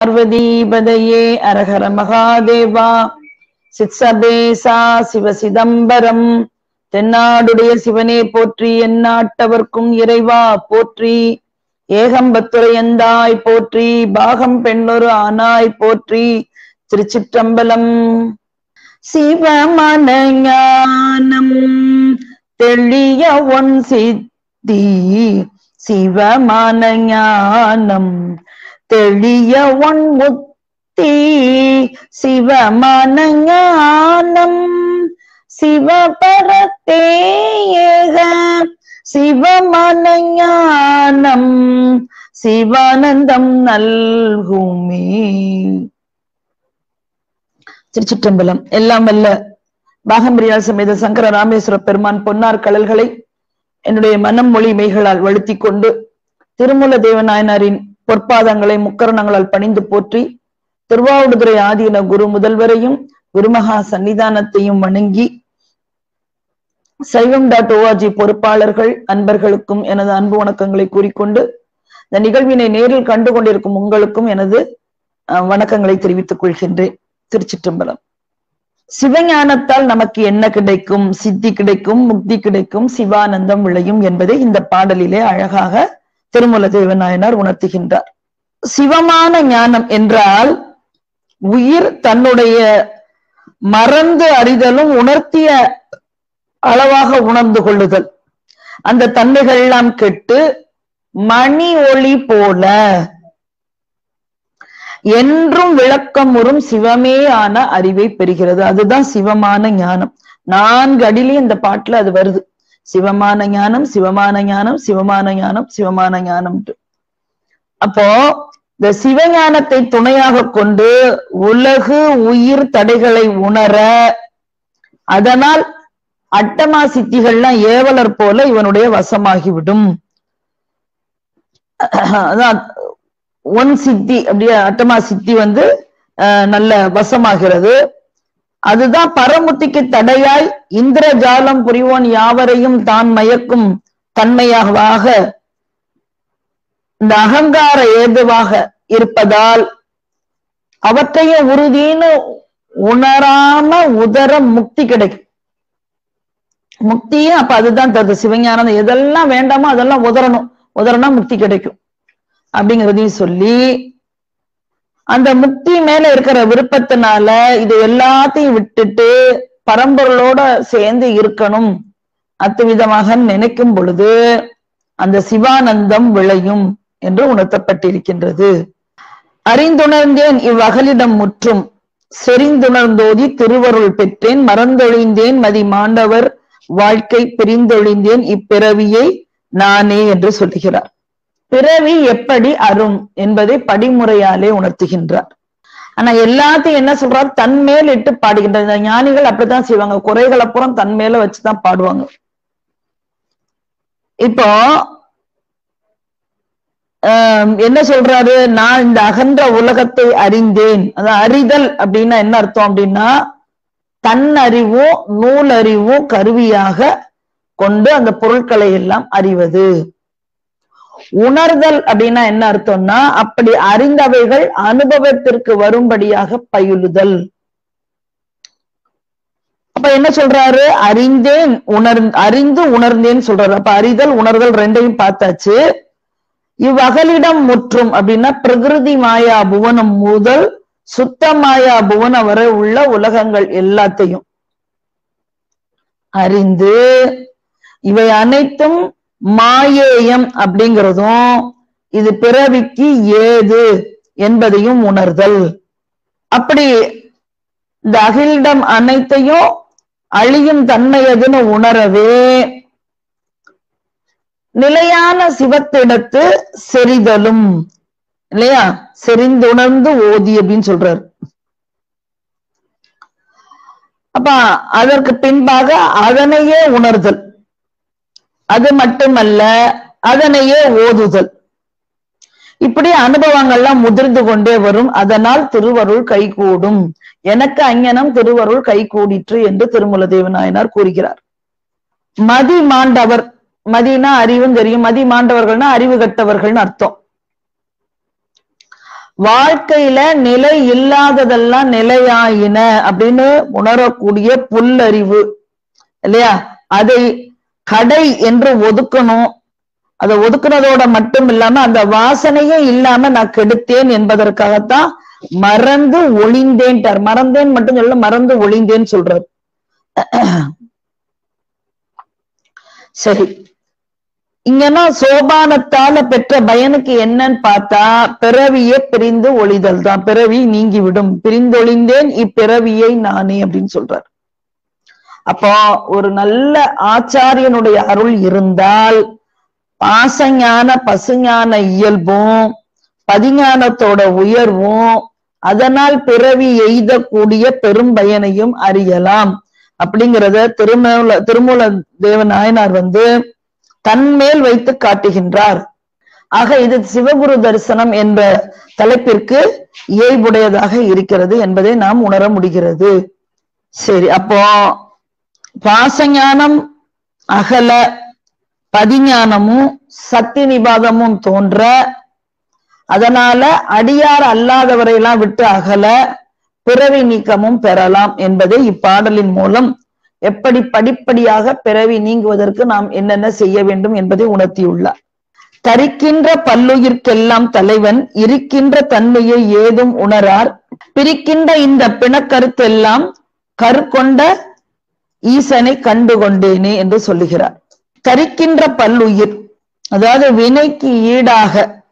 பார்வதீபதையே அரஹர மகாதேவா சித்சபேசா சிவ சிதம்பரம் தென்னாடுடைய சிவனே போற்றி எந்நாட்டவர்க்கும் இறைவா போற்றி ஏகம்பத்துரையந்தாய் போற்றி பாகம் பெண்ணொரு ஆனாய் போற்றி திருச்சிற்றம்பலம் சிவமன ஞானம் தெளிய ஒன் சித்தி சிவமான ஞானம் தெளிய ஒன் முத்தி சிவமான ஞானம் சிவபரத்தே ஏக சிவமான ஞானம் சிவானந்தம் நல்குமே திருச்சிற்றம்பலம் எல்லாம் வல்ல பாகம்பிரியால் சமேத சங்கர ராமேஸ்வர பெருமான் பொன்னார் கடல்களை என்னுடைய மனம் மொழி மெய்களால் வழுத்திக் கொண்டு திருமூல தேவநாயனாரின் பொற்பாதங்களை முக்கரணங்களால் பணிந்து போற்றி திருவாவடுதுறை ஆதீன குரு முதல்வரையும் குருமகா சன்னிதானத்தையும் வணங்கி சைவம் டாட் ஓஆர்ஜி பொறுப்பாளர்கள் அன்பர்களுக்கும் எனது அன்பு வணக்கங்களை கூறிக்கொண்டு இந்த நிகழ்வினை நேரில் கண்டு கொண்டிருக்கும் உங்களுக்கும் எனது அஹ், வணக்கங்களை தெரிவித்துக் கொள்கின்றேன் திருச்சிற்றம்பலம் சிவஞானத்தால் நமக்கு என்ன கிடைக்கும் சித்தி கிடைக்கும் முக்தி கிடைக்கும் சிவானந்தம் விளையும் என்பதை இந்த பாடலிலே அழகாக திருமூல தேவநாயனார் உணர்த்துகின்றார் சிவமான ஞானம் என்றால் உயிர் தன்னுடைய மறந்து அறிதலும் உணர்த்திய அளவாக உணர்ந்து கொள்ளுதல் அந்த தன்மைகள் எல்லாம் கெட்டு மணி ஒளி போல என்றும் விளக்கமுறும் சிவமே ஆன அறிவை பெறுகிறது அதுதான் சிவமான ஞானம் நான்கு அடியிலே இந்த பாட்டுல அது வருது சிவமான ஞானம் சிவமான ஞானம் சிவமான ஞானம் சிவமான ஞானம் அப்போ இந்த சிவஞானத்தை துணையாக கொண்டு உலகு உயிர் தடைகளை உணர அதனால் அட்டமா சித்திகள்லாம் ஏவலர் போல இவனுடைய வசமாகிவிடும் அதான் ஒன் சித்தி அப்படியே அட்டமா சித்தி வந்து அஹ், நல்ல வசமாகிறது அதுதான் பரமுத்திக்கு தடையாய் இந்திரஜாலம் புரிவோன் யாவரையும் தான் மயக்கும் தன்மையாக இந்த அகங்கார ஏதுவாக இருப்பதால் அவற்றையும் உறுதின்னு உணராம உதர முக்தி கிடைக்கும் முக்தியும் அப்ப அதுதான் தருது சிவஞானம் எதெல்லாம் வேண்டாமோ அதெல்லாம் உதறணும் உதறனா முக்தி கிடைக்கும் அப்படிங்கிறதையும் சொல்லி அந்த முக்தி மேல இருக்கிற விருப்பத்தினால இது எல்லாத்தையும் விட்டுட்டு பரம்பொருளோட சேர்ந்து இருக்கணும் அத்துவிதமாக நினைக்கும் பொழுது அந்த சிவானந்தம் விளையும் என்று உணர்த்தப்பட்டிருக்கின்றது அறிந்துணர்ந்தேன் இவ்வகலிடம் முற்றும் செறிந்துணர்ந்தோதி திருவருள் பெற்றேன் மறந்தொழிந்தேன் மதி மாண்டவர் வாழ்க்கை பிரிந்தொழிந்தேன் இப்பிறவியை நானே என்று சொல்லுகிறார் பிறவி எப்படி அரும் என்பதை படிமுறையாலே உணர்த்துகின்றார் ஆனா எல்லாத்தையும் என்ன சொல்றார் தன் மேல் இட்டு பாடுகின்றார் இந்த ஞானிகள் அப்படித்தான் செய்வாங்க குறைகளை புறம் தன் மேல வச்சுதான் பாடுவாங்க இப்போ ஆஹ் என்ன சொல்றாரு நான் இந்த அகன்ற உலகத்தை அறிந்தேன் அதான் அறிதல் அப்படின்னா என்ன அர்த்தம் அப்படின்னா தன் அறிவும் நூல் அறிவும் கருவியாக கொண்டு அந்த பொருட்களை எல்லாம் அறிவது உணர்தல் அப்படின்னா என்ன அர்த்தம்னா அப்படி அறிந்தவைகள் அனுபவத்திற்கு வரும்படியாக பயிலுதல் அப்ப என்ன சொல்றாரு அறிந்தேன் உணர் அறிந்து உணர்ந்தேன்னு சொல்றாரு அப்ப அறிதல் உணர்தல் ரெண்டையும் பார்த்தாச்சு இவ்வகலிடம் முற்றும் அப்படின்னா பிரகிருதி மாயா புவனம் முதல் சுத்த மாயா புவனம் வரை உள்ள உலகங்கள் எல்லாத்தையும் அறிந்து இவை அனைத்தும் மாயேயம் அப்படிங்கிறதும் இது பிறவிக்கு ஏது என்பதையும் உணர்தல் அப்படி இந்த அகிலிடம் அனைத்தையும் அழியும் தன்மை எதுன்னு உணரவே நிலையான சிவத்திடத்து செறிதலும் இல்லையா செறிந்துணர்ந்து ஓதி அப்படின்னு சொல்றாரு அப்ப அதற்கு பின்பாக அதனையே உணர்தல் அது மட்டுமல்ல அதனையே ஓதுதல் இப்படி அனுபவங்கள்லாம் முதிர்ந்து கொண்டே வரும் அதனால் திருவருள் கைகூடும் எனக்கு அஞ்ஞனம் திருவருள் கைகூடிற்று என்று திருமூல தேவநாயனார் கூறுகிறார் மதி மாண்டவர் மதினா அறிவும் தெரியும் மதி மாண்டவர்கள்னா அறிவு கட்டவர்கள்னு அர்த்தம் வாழ்க்கையில நிலை இல்லாததெல்லாம் நிலையாயின அப்படின்னு உணரக்கூடிய புல்லறிவு இல்லையா அதை கடை என்று ஒதுக்கணும் அதை ஒதுக்குனதோட மட்டும் இல்லாம அந்த வாசனையே இல்லாம நான் கெடுத்தேன் என்பதற்காகத்தான் மறந்து ஒளிந்தேன்ட்டார் மறந்தேன் மட்டும் சொல்ல மறந்து ஒளிந்தேன் சொல்றாரு சரி இங்கன்னா சோபானத்தால பெற்ற பயனுக்கு என்னன்னு பார்த்தா பிறவியே பிரிந்து ஒளிதல் தான் பிறவி நீங்கிவிடும் பிரிந்தொழிந்தேன் இப்பிறவியை நானே அப்படின்னு சொல்றார் அப்போ ஒரு நல்ல ஆச்சாரியனுடைய அருள் இருந்தால் பாசஞான பசுஞான இயல்பும் பதிஞானத்தோட உயர்வும் அதனால் பிறவி எய்தக்கூடிய பெரும் பயனையும் அறியலாம் அப்படிங்கிறத திருமூல திருமூல தேவ நாயனார் வந்து தன்மேல் வைத்து காட்டுகின்றார் ஆக இது சிவகுரு தரிசனம் என்ற தலைப்பிற்கு இயல்புடையதாக இருக்கிறது என்பதை நாம் உணர முடிகிறது சரி அப்போ பாசஞானம் அகல பதிஞானமும் சக்தி நிபாதமும் தோன்ற அதனால அடியார் அல்லாதவரை எல்லாம் விட்டு அகல பிறவி நீக்கமும் பெறலாம் என்பதை இப்பாடலின் மூலம் எப்படி படிப்படியாக பிறவி நீங்குவதற்கு நாம் என்னென்ன செய்ய வேண்டும் என்பதை உணர்த்தியுள்ளார் தரிக்கின்ற பல்லுயிர்க்கெல்லாம் தலைவன் இருக்கின்ற தன்மையை ஏதும் உணரார் பிரிக்கின்ற இந்த பிணக்கருத்தெல்லாம் கருக்கொண்ட ஈசனை கண்டு கொண்டேனே என்று சொல்லுகிறார் தரிக்கின்ற பல்லுயிர் அதாவது வினைக்கு ஈடாக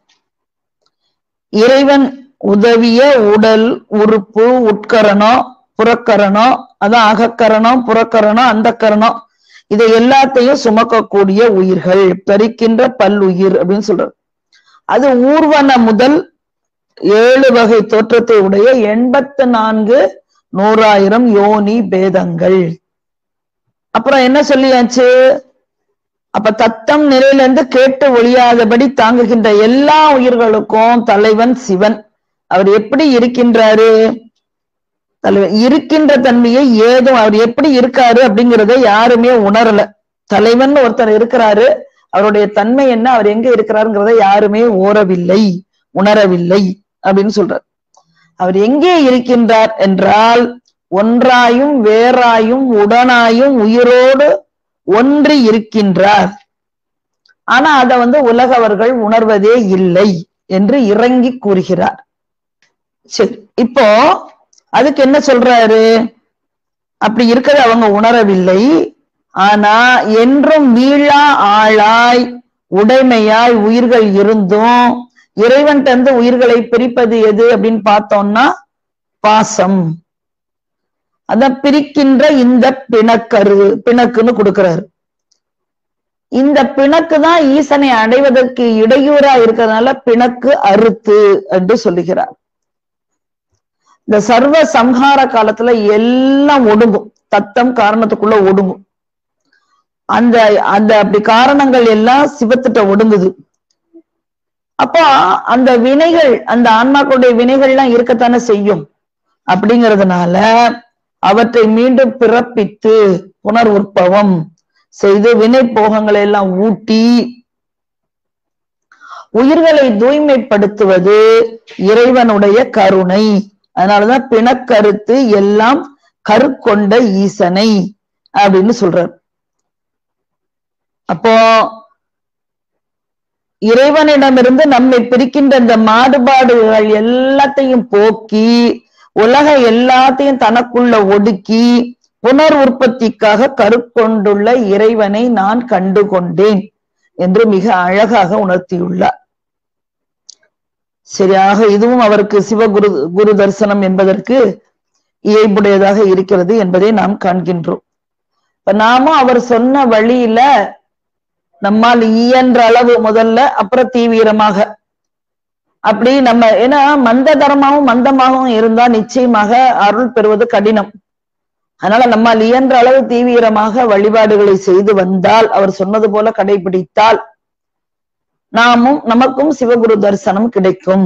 இறைவன் உதவிய உடல் உறுப்பு உட்கரணம் புறக்கரணம் அதான் அகக்கரணம் புறக்கரணம் அந்த கரணம் இதை எல்லாத்தையும் சுமக்கக்கூடிய உயிர்கள் தரிக்கின்ற பல்லுயிர் அப்படின்னு சொல்றது அது ஊர்வன முதல் ஏழு வகை தோற்றத்தை உடைய எண்பத்து நான்கு நூறாயிரம் யோனி பேதங்கள் அப்புறம் என்ன சொல்லியாச்சு அப்ப தத்தம் நிலையில இருந்து கேட்டு ஒழியாதபடி தாங்குகின்ற எல்லா உயிர்களுக்கும் தலைவன் சிவன் அவர் எப்படி இருக்கின்றாரு தலைவன் இருக்கின்ற தன்மையை ஏதும் அவர் எப்படி இருக்காரு அப்படிங்கிறத யாருமே உணரல தலைவன் ஒருத்தர் இருக்கிறாரு அவருடைய தன்மை என்ன அவர் எங்க இருக்கிறாருங்கிறத யாருமே ஓரவில்லை உணரவில்லை அப்படின்னு சொல்றார் அவர் எங்கே இருக்கின்றார் என்றால் ஒன்றாயும் வேறாயும் உடனாயும் உயிரோடு ஒன்றி இருக்கின்றார் ஆனா அதை வந்து உலகவர்கள் உணர்வதே இல்லை என்று இறங்கி கூறுகிறார் சரி இப்போ அதுக்கு என்ன சொல்றாரு அப்படி இருக்கிறத அவங்க உணரவில்லை ஆனா என்றும் வீழா ஆளாய் உடைமையாய் உயிர்கள் இருந்தும் இறைவன் தந்து உயிர்களை பிரிப்பது எது அப்படின்னு பார்த்தோம்னா பாசம் அத பிரிக்கின்ற இந்த பிணக்கரு பிணக்குன்னு கொடுக்கிறாரு இந்த பிணக்கு தான் ஈசனை அடைவதற்கு இடையூறா இருக்கிறதுனால பிணக்கு அறுத்து என்று சொல்லுகிறார் இந்த சர்வ சம்ஹார காலத்துல எல்லாம் ஒடுங்கும் தத்தம் காரணத்துக்குள்ள ஒடுங்கும் அந்த அந்த அப்படி காரணங்கள் எல்லாம் சிவத்திட்ட ஒடுங்குது அப்போ அந்த வினைகள் அந்த ஆன்மாக்களுடைய வினைகள்லாம் இருக்கத்தானே செய்யும் அப்படிங்கிறதுனால அவற்றை மீண்டும் பிறப்பித்து புனர் உற்பவம் செய்து வினை போகங்களை எல்லாம் ஊட்டி உயிர்களை தூய்மைப்படுத்துவது இறைவனுடைய கருணை அதனாலதான் பிணக்கருத்து எல்லாம் கருக்கொண்ட ஈசனை அப்படின்னு சொல்றார் அப்போ இறைவனிடமிருந்து நம்மை பிரிக்கின்ற இந்த மாறுபாடுகள் எல்லாத்தையும் போக்கி உலக எல்லாத்தையும் தனக்குள்ள ஒடுக்கி புனர் உற்பத்திக்காக கருக்கொண்டுள்ள இறைவனை நான் கண்டு கொண்டேன் என்று மிக அழகாக உணர்த்தியுள்ளார் சரியாக இதுவும் அவருக்கு சிவகுரு குரு தரிசனம் என்பதற்கு இயல்புடையதாக இருக்கிறது என்பதை நாம் காண்கின்றோம் இப்ப நாமும் அவர் சொன்ன வழியில நம்மால் இயன்ற அளவு முதல்ல அப்புறம் தீவிரமாக அப்படி நம்ம ஏன்னா மந்த தரமாகவும் மந்தமாகவும் இருந்தா நிச்சயமாக அருள் பெறுவது கடினம் அதனால நம்மால் இயன்ற அளவு தீவிரமாக வழிபாடுகளை செய்து வந்தால் அவர் சொன்னது போல கடைபிடித்தால் நாமும் நமக்கும் சிவகுரு தரிசனம் கிடைக்கும்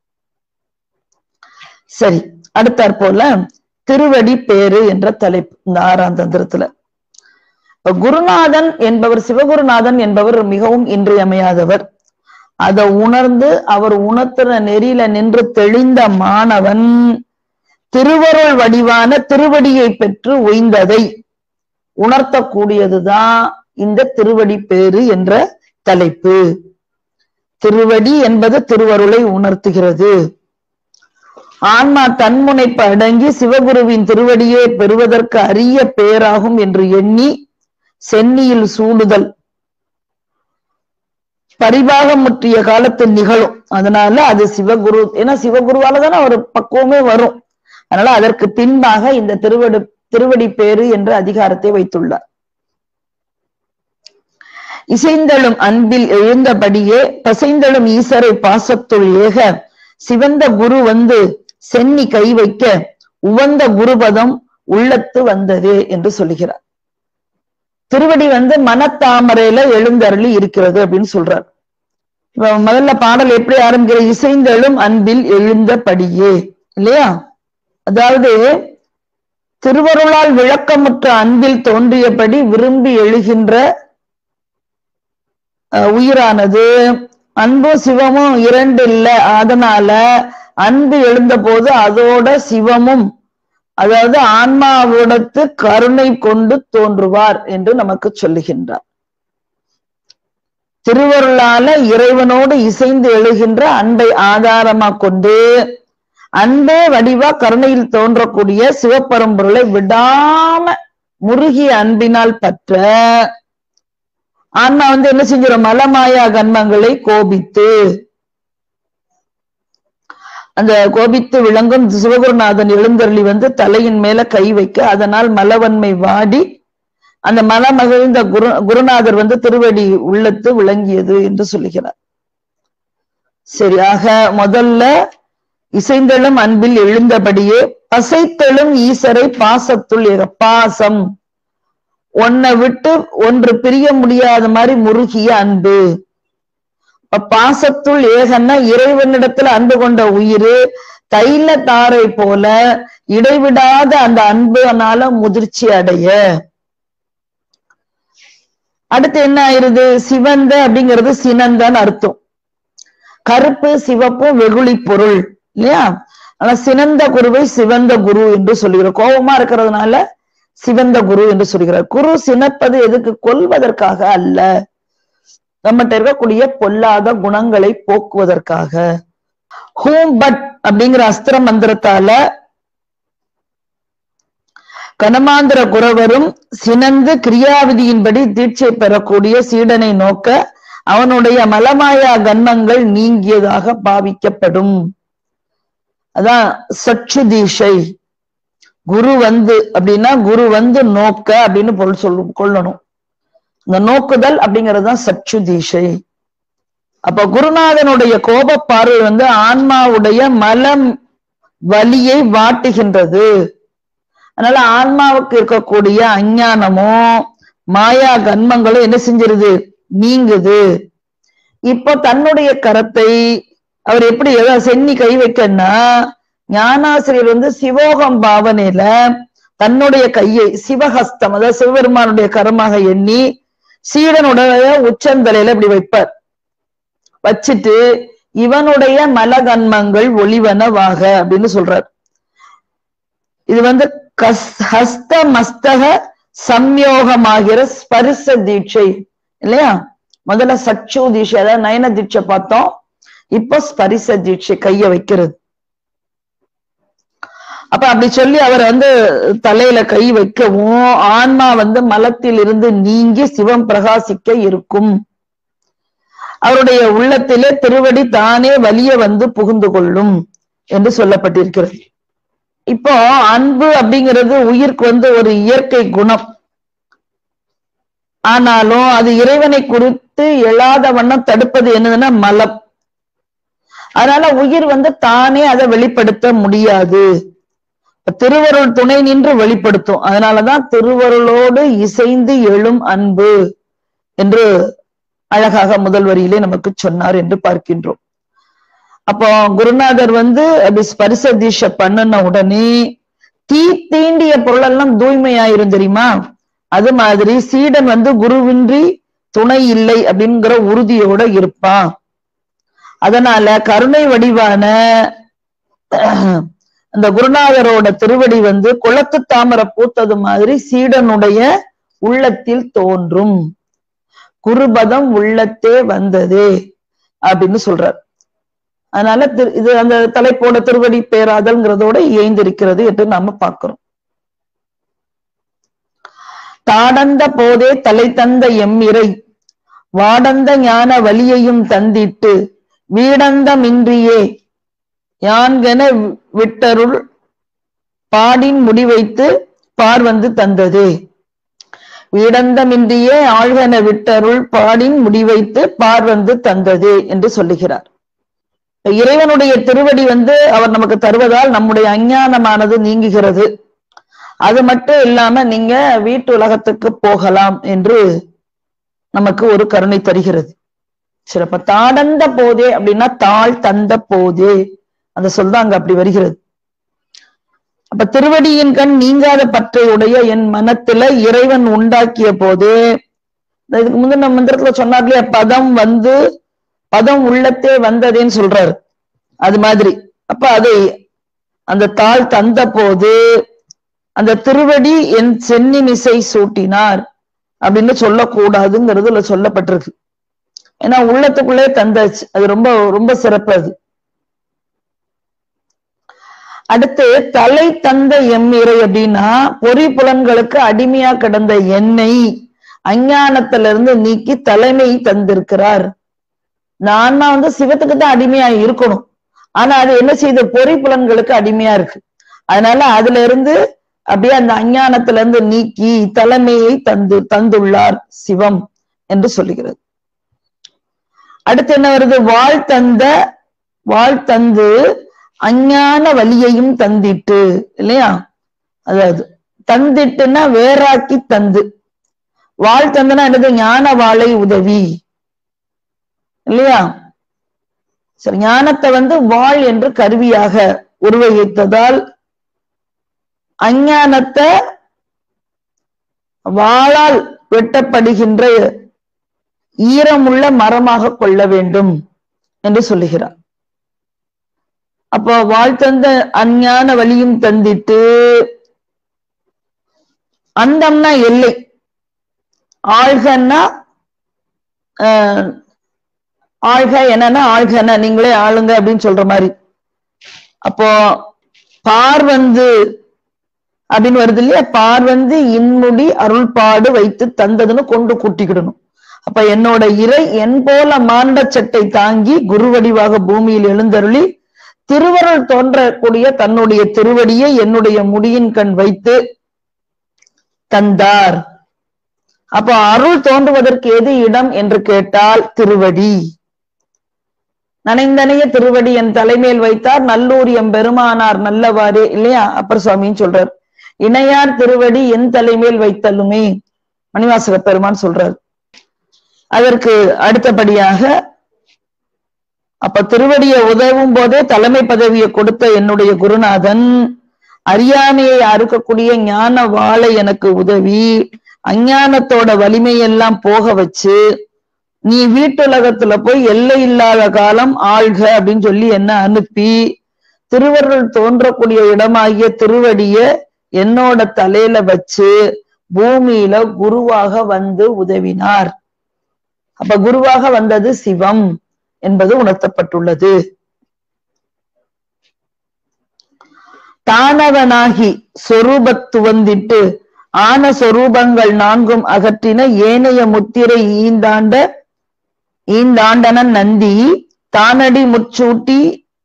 சரி அடுத்தாற் போல திருவடி பேரு என்ற தலைப்பு இந்த ஆறாம் தந்திரத்துல குருநாதன் என்பவர் சிவகுருநாதன் என்பவர் மிகவும் இன்றியமையாதவர் அதை உணர்ந்து அவர் உணர்த்துற நெறியில நின்று தெளிந்த மாணவன் திருவருள் வடிவான திருவடியை பெற்று ஒய்ந்ததை உணர்த்தக்கூடியதுதான் இந்த திருவடி பேரு என்ற தலைப்பு திருவடி என்பது திருவருளை உணர்த்துகிறது ஆன்மா தன்முனைப்பு அடங்கி சிவகுருவின் திருவடியே பெறுவதற்கு அரிய பேராகும் என்று எண்ணி சென்னியில் சூடுதல் பரிபாகம் முற்றிய காலத்தில் நிகழும் அதனால அது சிவகுரு ஏன்னா சிவகுருவால தானே ஒரு பக்குவமே வரும் அதனால அதற்கு பின்பாக இந்த திருவடி திருவடி பேரு என்ற அதிகாரத்தை வைத்துள்ளார் இசைந்தழும் அன்பில் எழுந்தபடியே பசைந்தழும் ஈசரை பாசத்துள் ஏக சிவந்த குரு வந்து சென்னி கை வைக்க உவந்த குருபதம் உள்ளத்து வந்ததே என்று சொல்லுகிறார் திருவடி வந்து மனத்தாமரையில எழுந்தருளி இருக்கிறது அப்படின்னு சொல்றார் இப்ப முதல்ல பாடல் எப்படி ஆரம்பிக்கிற இசைந்தழும் அன்பில் எழுந்தபடியே இல்லையா அதாவது திருவருளால் விளக்கமுற்ற அன்பில் தோன்றியபடி விரும்பி எழுகின்ற உயிரானது அன்பும் சிவமும் இரண்டு இல்ல அதனால அன்பு எழுந்த போது அதோட சிவமும் அதாவது ஆன்மாவிடத்து கருணை கொண்டு தோன்றுவார் என்று நமக்கு சொல்லுகின்றார் திருவருளால இறைவனோடு இசைந்து எழுகின்ற அன்பை ஆதாரமா கொண்டு அன்பே வடிவா கருணையில் தோன்றக்கூடிய சிவப்பரம்பொருளை விடாம முருகிய அன்பினால் பற்ற ஆன்மா வந்து என்ன செஞ்சிடும் மலமாயா கன்மங்களை கோபித்து அந்த கோபித்து விளங்கும் சிவகுருநாதன் எழுந்தருளி வந்து தலையின் மேல கை வைக்க அதனால் மலவன்மை வாடி அந்த மல மகிழ்ந்த குரு குருநாதர் வந்து திருவடி உள்ளத்து விளங்கியது என்று சொல்லுகிறார் சரியாக முதல்ல இசைந்தெழும் அன்பில் எழுந்தபடியே பசைத்தெழும் ஈசரை பாசத்துள் பாசம் ஒன்னை விட்டு ஒன்று பிரிய முடியாத மாதிரி முருகிய அன்பு பாசத்துள் ஏகன்னா இறைவனிடத்துல அன்பு கொண்ட உயிர் தைல தாரை போல இடைவிடாத அந்த அன்புனால முதிர்ச்சி அடைய அடுத்து என்ன ஆயிருது சிவந்த அப்படிங்கிறது சினந்தன்னு அர்த்தம் கருப்பு சிவப்பும் வெகுளி பொருள் இல்லையா ஆனா சினந்த குருவை சிவந்த குரு என்று சொல்லுகிறோம் கோபமா இருக்கிறதுனால சிவந்த குரு என்று சொல்கிறார் குரு சினப்பது எதுக்கு கொல்வதற்காக அல்ல நம்மகிட்ட இருக்கக்கூடிய பொல்லாத குணங்களை போக்குவதற்காக ஹூம் பட் அப்படிங்கிற அஸ்திர மந்திரத்தால கனமாந்திர குறவரும் சினந்து கிரியாவிதியின்படி தீட்சை பெறக்கூடிய சீடனை நோக்க அவனுடைய மலமாயா கன்மங்கள் நீங்கியதாக பாவிக்கப்படும் அதான் சச்சு தீஷை குரு வந்து அப்படின்னா குரு வந்து நோக்க அப்படின்னு பொருள் சொல்லு கொள்ளணும் இந்த நோக்குதல் அப்படிங்கறதுதான் சச்சு தீஷை அப்ப குருநாதனுடைய கோப பார்வை வந்து ஆன்மாவுடைய மலம் வலியை வாட்டுகின்றது அதனால ஆன்மாவுக்கு இருக்கக்கூடிய அஞ்ஞானமும் மாயா கன்மங்களும் என்ன செஞ்சிருது நீங்குது இப்போ தன்னுடைய கரத்தை அவர் எப்படி ஏதாவது சென்னி கை வைக்கன்னா ஞானாசிரியர் வந்து சிவோகம் பாவனையில தன்னுடைய கையை சிவஹஸ்தம் அதாவது சிவபெருமானுடைய கரமாக எண்ணி சீடனுடைய உச்சந்தலையில இப்படி வைப்பார் வச்சுட்டு இவனுடைய மலகன்மங்கள் ஒளிவனவாக அப்படின்னு சொல்றார் இது வந்து கஸ் ஹஸ்த மஸ்தக சம்யோகமாகிற ஸ்பரிச தீட்சை இல்லையா முதல்ல சச்சு தீட்சை அதாவது நயன தீட்சை பார்த்தோம் இப்போ ஸ்பரிச தீட்சை கைய வைக்கிறது அப்ப அப்படி சொல்லி அவர் வந்து தலையில கை வைக்கவும் ஆன்மா வந்து மலத்தில் இருந்து நீங்கி சிவம் பிரகாசிக்க இருக்கும் அவருடைய உள்ளத்திலே திருவடி தானே வலிய வந்து புகுந்து கொள்ளும் என்று சொல்லப்பட்டிருக்கிறது இப்போ அன்பு அப்படிங்கிறது உயிருக்கு வந்து ஒரு இயற்கை குணம் ஆனாலும் அது இறைவனை குறித்து எழாத வண்ணம் தடுப்பது என்னதுன்னா மலம் அதனால உயிர் வந்து தானே அதை வெளிப்படுத்த முடியாது திருவருள் துணை நின்று வெளிப்படுத்தும் அதனாலதான் திருவருளோடு இசைந்து எழும் அன்பு என்று அழகாக முதல் வரியிலே நமக்கு சொன்னார் என்று பார்க்கின்றோம் அப்போ குருநாதர் வந்து அப்படி ஸ்பரிச தீட்சை பண்ணுன உடனே தீ தீண்டிய பொருளெல்லாம் தூய்மையாயிரும் தெரியுமா அது மாதிரி சீடன் வந்து குருவின்றி துணை இல்லை அப்படிங்கிற உறுதியோட இருப்பான் அதனால கருணை வடிவான அந்த குருநாதரோட திருவடி வந்து குளத்து தாமரை பூத்தது மாதிரி சீடனுடைய உள்ளத்தில் தோன்றும் குருபதம் உள்ளத்தே வந்தது அப்படின்னு சொல்றார் அதனால திரு- இது அந்த தலைப்போட திருவடி பேராதல்ங்கிறதோட இயைந்திருக்கிறது என்று நாம பார்க்கிறோம் தாடந்த போதே தலை தந்த எம்மிறை வாடந்த ஞான வலியையும் தந்திட்டு வீடந்தமின்றியே யான்கென விட்டருள் பாடின் முடிவைத்து பார் வந்து தந்தது வீடந்தமின்றியே ஆழ்கென விட்டருள் பாடின் முடிவைத்து பார் வந்து தந்தது என்று சொல்லுகிறார் இறைவனுடைய திருவடி வந்து அவர் நமக்கு தருவதால் நம்முடைய அஞ்ஞானமானது நீங்குகிறது அது மட்டும் இல்லாம நீங்க வீட்டு உலகத்துக்கு போகலாம் என்று நமக்கு ஒரு கருணை தருகிறது சரி அப்ப தாடந்த போதே அப்படின்னா தாழ் தந்த போதே அந்த சொல் தான் அங்க அப்படி வருகிறது அப்ப திருவடியின் கண் நீங்காத பற்றை உடைய என் மனத்துல இறைவன் உண்டாக்கிய போது இந்த இதுக்கு முந்தின மந்திரத்துல சொன்னார் இல்லையா பதம் வந்து பதம் உள்ளத்தே வந்ததேன்னு சொல்றாரு அது மாதிரி அப்ப அதை அந்த தாள் தந்த போது அந்த திருவடி என் சென்னி மிசை சூட்டினார் அப்படின்னு சொல்லக்கூடாதுங்கிறதுல சொல்லப்பட்டிருக்கு ஏன்னா உள்ளத்துக்குள்ளே தந்தாச்சு அது ரொம்ப ரொம்ப சிறப்பு அது அடுத்து தலை தந்த எம்மிறை அப்படின்னா பொறி புலன்களுக்கு அடிமையா கிடந்த எண்ணெய் அஞ்ஞானத்திலிருந்து நீக்கி தலைமை தந்திருக்கிறார் இந்த ஆன்மா வந்து சிவத்துக்கு தான் அடிமையா இருக்கணும் ஆனா அது என்ன செய்யுது பொறி புலன்களுக்கு அடிமையா இருக்கு அதனால அதுல இருந்து அப்படியே அந்த அஞ்ஞானத்துல இருந்து நீக்கி தலைமையை தந்து தந்துள்ளார் சிவம் என்று சொல்லுகிறது அடுத்து என்ன வருது வாழ் தந்த வாழ் தந்து அஞ்ஞான வலியையும் தந்திட்டு இல்லையா அதாவது தந்திட்டுன்னா வேறாக்கி தந்து வாழ் தந்தனா என்னது ஞான வாழை உதவி இல்லையா சரி ஞானத்தை வந்து வாழ் என்று கருவியாக உருவகித்ததால் அஞ்ஞானத்தை வாளால் வெட்டப்படுகின்ற ஈரமுள்ள மரமாக கொள்ள வேண்டும் என்று சொல்லுகிறார் அப்போ வாழ்த்தந்த அஞ்ஞான வழியும் தந்திட்டு அந்தம்னா எல்லை ஆழ்கன்னா ஆஹ், ஆழ்க என்னன்னா ஆழ்கன நீங்களே ஆளுங்க அப்படின்னு சொல்ற மாதிரி அப்போ பார் வந்து அப்படின்னு வருது இல்லையா பார் வந்து இன்முடி அருள்பாடு வைத்து தந்ததுன்னு கொண்டு கூட்டிக்கிடணும் அப்ப என்னோட இறை என் போல மாண்ட சட்டை தாங்கி குருவடிவாக பூமியில் எழுந்தருளி திருவருள் தோன்றக்கூடிய தன்னுடைய திருவடியை என்னுடைய முடியின் கண் வைத்து தந்தார் அப்போ அருள் தோன்றுவதற்கு எது இடம் என்று கேட்டால் திருவடி நனைந்தனைய திருவடி என் தலைமையில் வைத்தார் நல்லூர் எம் பெருமானார் நல்லவாறே இல்லையா அப்பர் சுவாமின்னு சொல்றார் இணையார் திருவடி என் தலைமையில் வைத்தலுமே மணிவாசக பெருமான் சொல்றார் அதற்கு அடுத்தபடியாக அப்ப திருவடியை உதவும் போதே தலைமை பதவியை கொடுத்த என்னுடைய குருநாதன் அறியாமையை அறுக்கக்கூடிய ஞான வாளை எனக்கு உதவி அஞ்ஞானத்தோட வலிமையெல்லாம் போக வச்சு நீ வீட்டுலகத்துல போய் எல்லை இல்லாத காலம் ஆள்க அப்படின்னு சொல்லி என்ன அனுப்பி திருவருள் தோன்றக்கூடிய இடமாகிய திருவடிய என்னோட தலையில வச்சு பூமியில குருவாக வந்து உதவினார் அப்ப குருவாக வந்தது சிவம் என்பது உணர்த்தப்பட்டுள்ளது தானவனாகி சொரூபத்துவந்திட்டு ஆன சொரூபங்கள் நான்கும் அகற்றின ஏனைய முத்திரை ஈந்தாண்ட ஈந்தாண்டனன் நந்தி தானடி முச்சூட்டி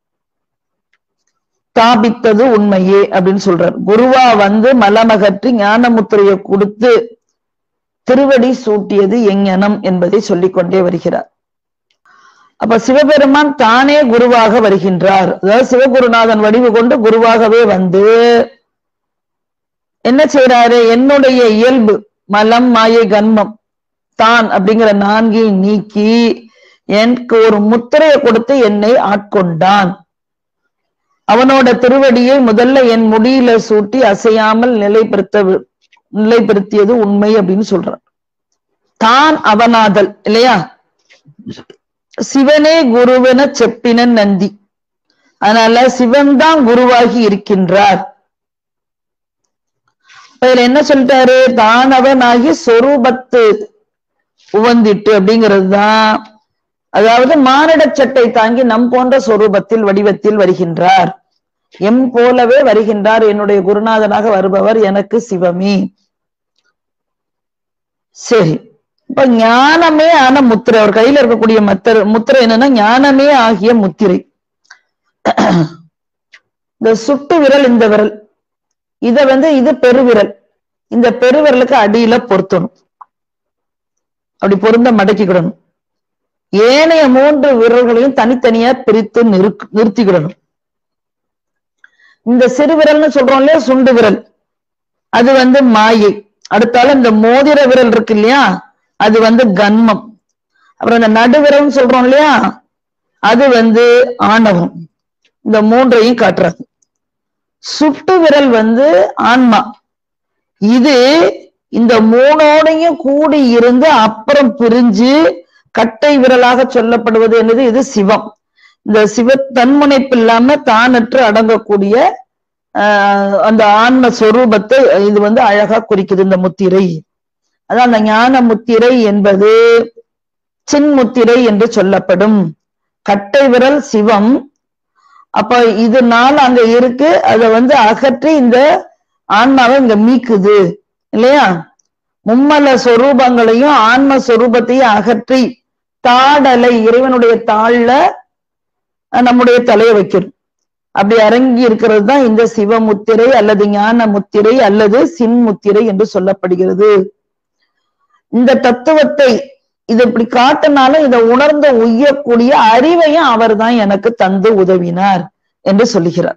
ஸ்தாபித்தது உண்மையே அப்படின்னு சொல்றார் குருவா வந்து மலமகற்றி ஞான முத்திரையை கொடுத்து திருவடி சூட்டியது எங்ஙனம் என்பதை சொல்லிக் கொண்டே வருகிறார் அப்ப சிவபெருமான் தானே குருவாக வருகின்றார் அதாவது சிவகுருநாதன் வடிவு கொண்டு குருவாகவே வந்து என்ன செய்யறாரு என்னுடைய இயல்பு மலம் மாயை கன்மம் தான் அப்படிங்கிற நான்கையும் நீக்கி எனக்கு ஒரு முத்திரையை கொடுத்து என்னை ஆட்கொண்டான் அவனோட திருவடியை முதல்ல என் முடியில சூட்டி அசையாமல் நிலைப்படுத்த நிலைப்படுத்தியது உண்மை அப்படின்னு சொல்றான் தான் அவனாதல் இல்லையா சிவனே குருவென செப்பினன் நந்தி அதனால சிவன் தான் குருவாகி இருக்கின்றார் இதுல என்ன சொல்லிட்டாரு தானவனாகி சொரூபத்து உவந்திட்டு அப்படிங்கிறது தான் அதாவது மானிட சட்டை தாங்கி நம் போன்ற சொரூபத்தில் வடிவத்தில் வருகின்றார் எம் போலவே வருகின்றார் என்னுடைய குருநாதனாக வருபவர் எனக்கு சிவமே சரி இப்ப ஞானமே ஆன முத்திரை அவர் கையில இருக்கக்கூடிய மத்திர முத்திரை என்னன்னா ஞானமே ஆகிய முத்திரை இந்த சுட்டு விரல் இந்த விரல் இத வந்து இது பெருவிரல் இந்த பெருவிரலுக்கு அடியில பொருத்தணும் அப்படி பொருந்த மடக்கிக்கிடணும் ஏனைய மூன்று விரல்களையும் தனித்தனியா பிரித்து நிறுக் நிறுத்திக்கிடணும் இந்த சிறு விரல்னு சொல்றோம் இல்லையா சுண்டு விரல் அது வந்து மாயை அடுத்தால இந்த மோதிர விரல் இருக்கு இல்லையா அது வந்து கன்மம் அப்புறம் இந்த நடுவிரல்னு சொல்றோம் இல்லையா அது வந்து ஆணவம் இந்த மூன்றையும் காட்டுறாது சுட்டு விரல் வந்து ஆன்மா இது இந்த மூணோடையும் கூடி இருந்து அப்புறம் பிரிஞ்சு கட்டை விரலாக சொல்லப்படுவது என்னது இது சிவம் இந்த சிவ தன்முனைப்பு இல்லாம தானற்று அடங்கக்கூடிய ஆஹ் அந்த ஆன்ம சொரூபத்தை இது வந்து அழகா குறிக்குது இந்த முத்திரை அதான் அந்த ஞான முத்திரை என்பது சின்முத்திரை என்று சொல்லப்படும் கட்டை விரல் சிவம் அப்ப இது நாள் அங்க இருக்கு அத வந்து அகற்றி இந்த ஆன்மாவை இங்க மீக்குது இல்லையா மும்மல சொரூபங்களையும் ஆன்ம சொரூபத்தையும் அகற்றி தாடலை இறைவனுடைய தாழ்ல நம்முடைய தலையை வைக்கணும் அப்படி அரங்கி இருக்கிறது தான் இந்த சிவமுத்திரை அல்லது ஞான முத்திரை அல்லது சின்முத்திரை என்று சொல்லப்படுகிறது இந்த தத்துவத்தை இது இப்படி காட்டினாலும் இதை உணர்ந்து உய்யக்கூடிய அறிவையும் அவர் தான் எனக்கு தந்து உதவினார் என்று சொல்லுகிறார்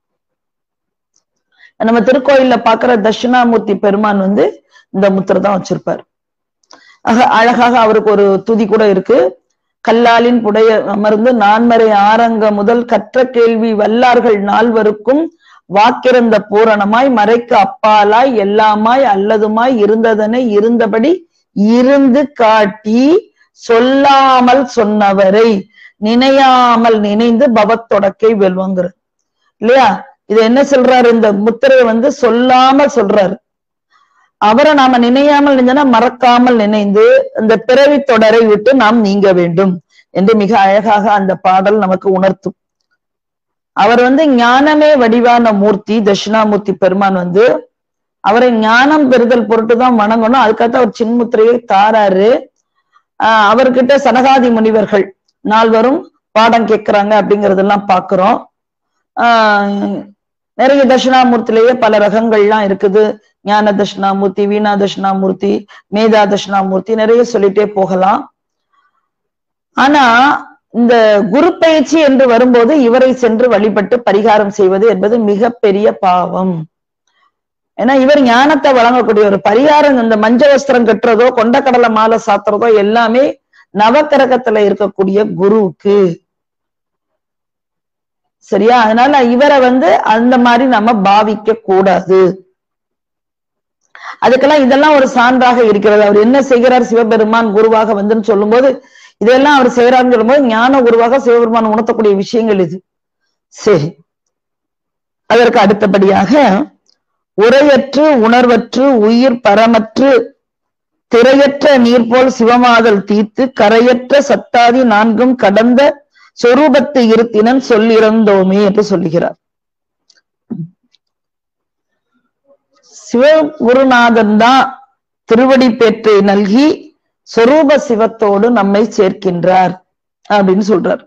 நம்ம திருக்கோயில்ல பாக்குற தட்சிணாமூர்த்தி பெருமான் வந்து இந்த முத்திரை தான் வச்சிருப்பார் ஆக அழகாக அவருக்கு ஒரு துதி கூட இருக்கு கல்லாலின் புடைய அமர்ந்து நான்மறை ஆரங்க முதல் கற்ற கேள்வி வல்லார்கள் நால்வருக்கும் வாக்கிறந்த பூரணமாய் மறைக்கு அப்பாலாய் எல்லாமாய் அல்லதுமாய் இருந்ததனை இருந்தபடி இருந்து காட்டி சொல்லாமல் சொன்னவரை நினையாமல் நினைந்து பவத்தொடக்கை வெல்வங்கிற இல்லையா இது என்ன சொல்றாரு இந்த முத்திரையை வந்து சொல்லாம சொல்றாரு அவரை நாம நினையாமல் நினைஞ்சனா மறக்காமல் நினைந்து இந்த பிறவி தொடரை விட்டு நாம் நீங்க வேண்டும் என்று மிக அழகாக அந்த பாடல் நமக்கு உணர்த்தும் அவர் வந்து ஞானமே வடிவான மூர்த்தி தட்சிணாமூர்த்தி பெருமான் வந்து அவரை ஞானம் பெறுதல் பொருட்டு தான் வணங்கணும் அதுக்காக அவர் சின்முத்திரையை தாராரு ஆஹ் அவர்கிட்ட சனகாதி முனிவர்கள் நால்வரும் பாடம் கேட்கிறாங்க அப்படிங்கறதெல்லாம் பாக்குறோம் ஆஹ் நிறைய தட்சிணாமூர்த்திலேயே பல ரகங்கள்லாம் இருக்குது ஞான தட்சிணாமூர்த்தி வீணா தட்சிணாமூர்த்தி மேதா தட்சிணாமூர்த்தி நிறைய சொல்லிட்டே போகலாம் ஆனா இந்த குரு பயிற்சி என்று வரும்போது இவரை சென்று வழிபட்டு பரிகாரம் செய்வது என்பது மிகப்பெரிய பாவம் ஏன்னா இவர் ஞானத்தை வழங்கக்கூடிய ஒரு பரிகாரம் இந்த மஞ்ச வஸ்திரம் கட்டுறதோ கொண்டக்கடலை மாலை சாத்துறதோ எல்லாமே நவக்கரகத்துல இருக்கக்கூடிய குருவுக்கு சரியா அதனால இவரை வந்து அந்த மாதிரி நம்ம பாவிக்க கூடாது அதுக்கெல்லாம் இதெல்லாம் ஒரு சான்றாக இருக்கிறது அவர் என்ன செய்கிறார் சிவபெருமான் குருவாக வந்துன்னு சொல்லும்போது இதெல்லாம் அவர் செய்யறாருன்னு சொல்லும்போது ஞான குருவாக சிவபெருமான் உணர்த்தக்கூடிய விஷயங்கள் இது சரி அதற்கு அடுத்தபடியாக உரையற்று உணர்வற்று உயிர் பரமற்று திரையற்ற நீர் போல் சிவமாதல் தீர்த்து கரையற்ற சத்தாதி நான்கும் கடந்த சொரூபத்து இருத்தினன் சொல்லிறந்தோமே என்று சொல்லுகிறார் சிவகுருநாதன் தான் திருவடி பேற்றை நல்கி சொரூப சிவத்தோடு நம்மை சேர்க்கின்றார் அப்படின்னு சொல்றார்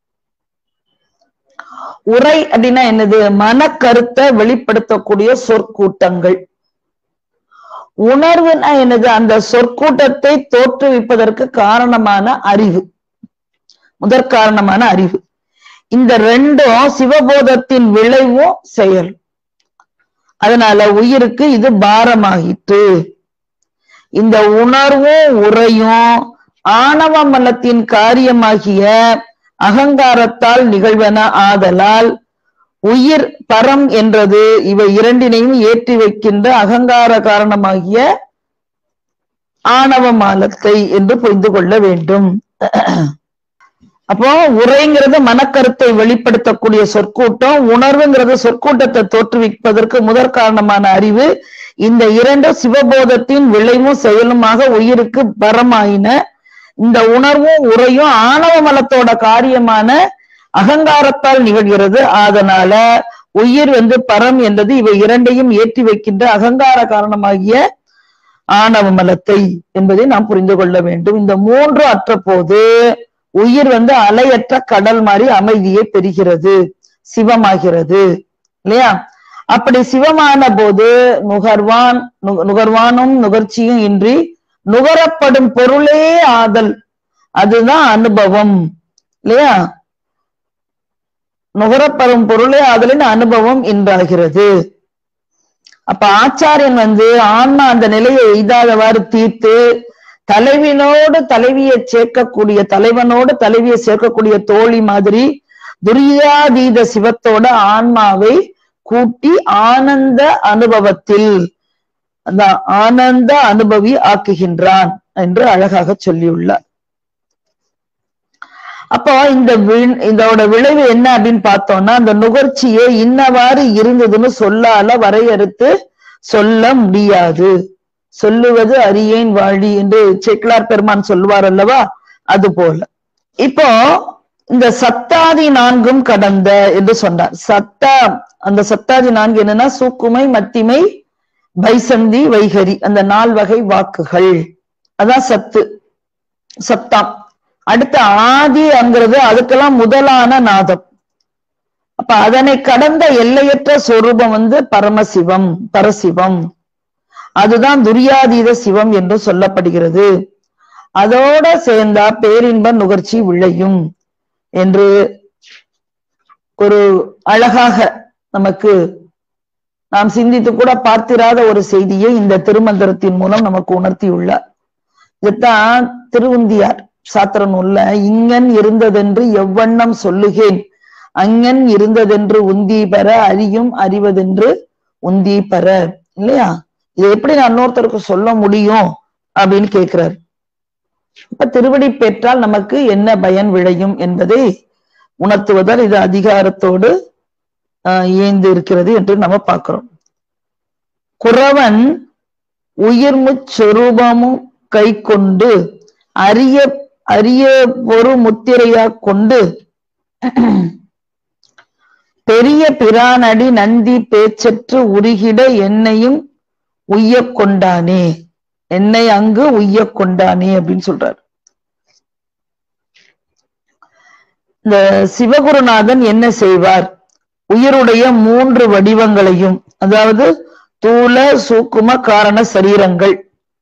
உரை அப்படின்னா என்னது மனக்கருத்தை வெளிப்படுத்தக்கூடிய சொற்கூட்டங்கள் உணர்வுனா என்னது அந்த சொற்கூட்டத்தை தோற்றுவிப்பதற்கு காரணமான அறிவு முதற் காரணமான அறிவு இந்த ரெண்டும் சிவபோதத்தின் விளைவும் செயல் அதனால உயிருக்கு இது பாரமாகிட்டு இந்த உணர்வும் உரையும் ஆணவ மலத்தின் காரியமாகிய அகங்காரத்தால் நிகழ்வன ஆதலால் உயிர் பரம் என்றது இவை இரண்டினையும் ஏற்றி வைக்கின்ற அகங்கார காரணமாகிய ஆணவ மாலத்தை என்று புரிந்து கொள்ள வேண்டும் அப்போ உரைங்கிறது மனக்கருத்தை வெளிப்படுத்தக்கூடிய சொற்கூட்டம் உணர்வுங்கிறது சொற்கூட்டத்தை தோற்றுவிப்பதற்கு முதற் காரணமான அறிவு இந்த இரண்டு சிவபோதத்தின் விளைவும் செயலுமாக உயிருக்கு பரமாயின இந்த உணர்வும் உரையும் ஆணவ மலத்தோட காரியமான அகங்காரத்தால் நிகழ்கிறது அதனால உயிர் வந்து பரம் என்பது இவை இரண்டையும் ஏற்றி வைக்கின்ற அகங்கார காரணமாகிய ஆணவ மலத்தை என்பதை நாம் புரிந்து கொள்ள வேண்டும் இந்த மூன்று அற்ற போது உயிர் வந்து அலையற்ற கடல் மாதிரி அமைதியை பெறுகிறது சிவமாகிறது இல்லையா அப்படி சிவமான போது நுகர்வான் நு- நுகர்வானும் நுகர்ச்சியும் இன்றி நுகரப்படும் பொருளே ஆதல் அதுதான் அனுபவம் இல்லையா நுகரப்படும் பொருளே ஆதலின் அனுபவம் இன்றாகிறது அப்ப ஆச்சாரியன் வந்து ஆன்மா அந்த நிலையை எய்தாதவாறு தீர்த்து தலைவினோடு தலைவியை சேர்க்கக்கூடிய தலைவனோடு தலைவியை சேர்க்கக்கூடிய தோழி மாதிரி துரியாதீத சிவத்தோட ஆன்மாவை கூட்டி ஆனந்த அனுபவத்தில் அந்த ஆனந்த அனுபவி ஆக்குகின்றான் என்று அழகாக சொல்லியுள்ளார் அப்போ இந்த வி- இதோட விளைவு என்ன அப்படின்னு பார்த்தோம்னா அந்த நுகர்ச்சியே இன்னவாறு இருந்ததுன்னு சொல்லால வரையறுத்து சொல்ல முடியாது சொல்லுவது அரியேன் வாழி என்று செக்லார் பெருமான் சொல்லுவார் அல்லவா அது போல இப்போ இந்த சத்தாதி நான்கும் கடந்த என்று சொன்னார் சத்தா அந்த சத்தாதி நான்கு என்னன்னா சூக்குமை மத்திமை பைசந்தி வைகரி அந்த நால் வகை வாக்குகள் அதான் சத்து சத்தாம் அடுத்த ஆதி அங்கிறது அதுக்கெல்லாம் முதலான நாதம் அப்ப அதனை கடந்த எல்லையற்ற சொரூபம் வந்து பரமசிவம் பரசிவம் அதுதான் துரியாதீத சிவம் என்று சொல்லப்படுகிறது அதோட சேர்ந்தா பேரின்ப நுகர்ச்சி விளையும் என்று ஒரு அழகாக நமக்கு நாம் சிந்தித்து கூட பார்த்திராத ஒரு செய்தியை இந்த திருமந்திரத்தின் மூலம் நமக்கு உணர்த்தியுள்ளார் இதுதான் திருவுந்தியார் சாத்திர நூல்ல இங்கன் இருந்ததென்று எவ்வண்ணம் சொல்லுகேன் அங்கன் இருந்ததென்று உந்தி பெற அறியும் அறிவதென்று உந்தி பெற இல்லையா இது எப்படி நான் இன்னொருத்தருக்கு சொல்ல முடியும் அப்படின்னு கேட்கிறார் இப்ப திருவடி பெற்றால் நமக்கு என்ன பயன் விளையும் என்பதை உணர்த்துவதால் இது அதிகாரத்தோடு ஆஹ் இயைந்து இருக்கிறது என்று நம்ம பார்க்கிறோம் குறவன் உயிர்முச் சொரூபமும் கை கொண்டு அரிய அரிய ஒரு முத்திரையா கொண்டு பெரிய பிரானடி நந்தி பேச்சற்று உருகிட என்னையும் உய்யக் கொண்டானே என்னை அங்கு உய்யக் கொண்டானே அப்படின்னு சொல்றார் இந்த சிவகுருநாதன் என்ன செய்வார் உயிருடைய மூன்று வடிவங்களையும் அதாவது தூல சூக்கும காரண சரீரங்கள்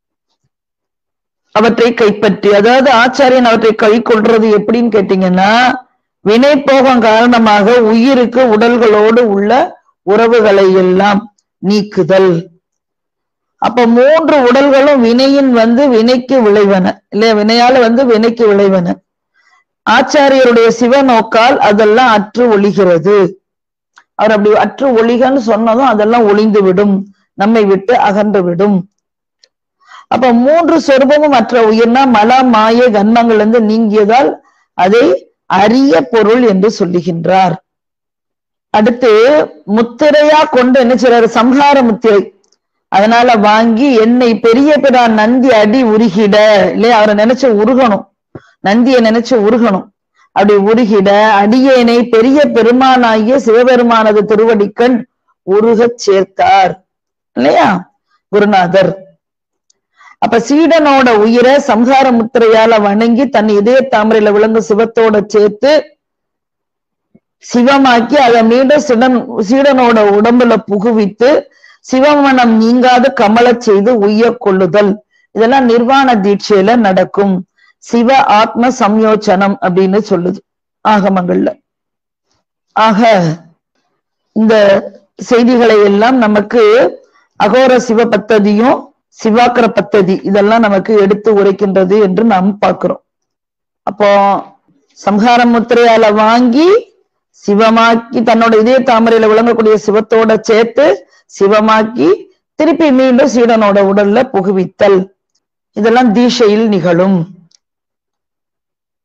அவற்றை கைப்பற்றி அதாவது ஆச்சாரியன் அவற்றை கை கொள்றது எப்படின்னு கேட்டீங்கன்னா வினை போகம் காரணமாக உயிருக்கு உடல்களோடு உள்ள உறவுகளை எல்லாம் நீக்குதல் அப்ப மூன்று உடல்களும் வினையின் வந்து வினைக்கு விளைவன இல்லையா வினையால வந்து வினைக்கு விளைவன ஆச்சாரியருடைய சிவநோக்கால் அதெல்லாம் அற்று ஒளிகிறது அவர் அப்படி அற்று ஒளிகன்னு சொன்னதும் அதெல்லாம் ஒளிந்து விடும் நம்மை விட்டு அகன்று விடும் அப்ப மூன்று சொரூபமும் மற்ற உயிர்னா மல மாய கன்மங்கள் இருந்து நீங்கியதால் அதை அரிய பொருள் என்று சொல்லுகின்றார் அடுத்து முத்திரையா கொண்டு என்ன செய்றாரு சம்ஹார முத்திரை அதனால வாங்கி என்னை பெரிய பிரான் நந்தி அடி உருகிட இல்லையா அவரை நினைச்சு உருகணும் நந்தியை நினைச்சு உருகணும் அப்படி உருகிட அடியேனை பெரிய பெருமானாகிய சிவபெருமானது திருவடிக்கண் உருகச் சேர்த்தார் இல்லையா குருநாதர் அப்ப சீடனோட உயிரை சம்ஹார முத்திரையால வணங்கி தன் இதய தாமரையில விளங்கும் சிவத்தோட சேர்த்து சிவமாக்கி அதை மீண்டும் சிடன் சீடனோட உடம்புல புகுவித்து சிவமனம் நீங்காது கமலச் செய்து உய்ய கொள்ளுதல் இதெல்லாம் நிர்வாண தீட்சையில நடக்கும் சிவ ஆத்ம சம்யோச்சனம் அப்படின்னு சொல்லுது ஆகமங்கள்ல ஆக இந்த செய்திகளை எல்லாம் நமக்கு அகோர சிவ பத்ததியும் சிவாக்கர பத்ததி இதெல்லாம் நமக்கு எடுத்து உரைக்கின்றது என்று நாம் பார்க்கிறோம் அப்போ சம்ஹார முத்திரையால வாங்கி சிவமாக்கி தன்னோட இதய தாமரையில விளங்கக்கூடிய சிவத்தோட சேர்த்து சிவமாக்கி திருப்பி மீண்டும் சீடனோட உடல்ல புகுவித்தல் இதெல்லாம் தீஷையில் நிகழும்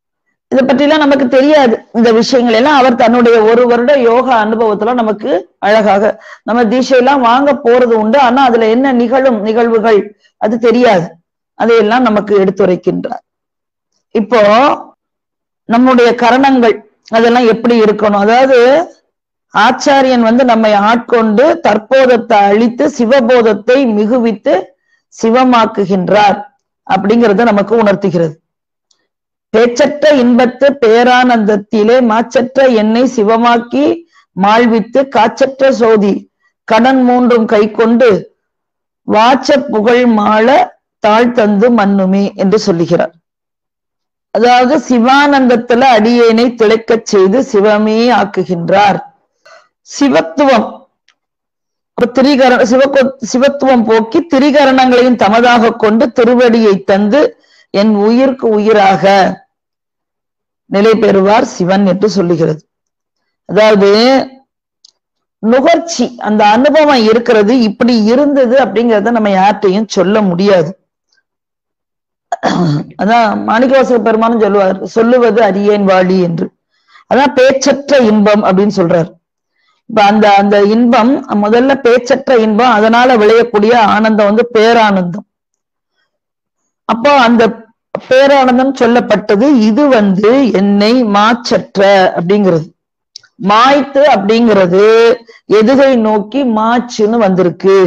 இதை பற்றிலாம் நமக்கு தெரியாது இந்த விஷயங்கள் எல்லாம் அவர் தன்னுடைய ஒரு வருட யோகா அனுபவத்துல நமக்கு அழகாக நம்ம தீட்சையெல்லாம் வாங்க போறது உண்டு ஆனா அதுல என்ன நிகழும் நிகழ்வுகள் அது தெரியாது அதையெல்லாம் நமக்கு எடுத்துரைக்கின்றார் இப்போ நம்முடைய கரணங்கள் அதெல்லாம் எப்படி இருக்கணும் அதாவது ஆச்சாரியன் வந்து நம்மை ஆட்கொண்டு தற்போதத்தை அழித்து சிவபோதத்தை மிகுவித்து சிவமாக்குகின்றார் அப்படிங்கறத நமக்கு உணர்த்துகிறது பேச்சற்ற இன்பத்து பேரானந்தத்திலே மாச்சற்ற எண்ணெய் சிவமாக்கி மாழ்வித்து காச்சற்ற சோதி கடன் மூன்றும் கை கொண்டு வாச்ச புகழ் மாள தாழ் தந்து மன்னுமே என்று சொல்லுகிறார் அதாவது சிவானந்தத்துல அடியேனை திளைக்கச் செய்து சிவமே ஆக்குகின்றார் சிவத்துவம் திரிகர சிவ சிவத்துவம் போக்கி திரிகரணங்களையும் தமதாக கொண்டு திருவடியை தந்து என் உயிர்க்கு உயிராக நிலை பெறுவார் சிவன் என்று சொல்லுகிறது அதாவது நுகர்ச்சி அந்த அனுபவம் இருக்கிறது இப்படி இருந்தது அப்படிங்கறத நம்ம யார்கிட்டையும் சொல்ல முடியாது அதான் மாணிக்கவாசக பெருமானும் சொல்லுவார் சொல்லுவது அரியேன் வாழி என்று அதான் பேச்சற்ற இன்பம் அப்படின்னு சொல்றாரு இப்ப அந்த அந்த இன்பம் முதல்ல பேச்சற்ற இன்பம் அதனால விளையக்கூடிய ஆனந்தம் வந்து பேரானந்தம் அப்போ அந்த பேரானந்தம் சொல்லப்பட்டது இது வந்து என்னை மாச்சற்ற அப்படிங்கிறது மாய்த்து அப்படிங்கிறது எதுகை நோக்கி மாச்சுன்னு வந்திருக்கு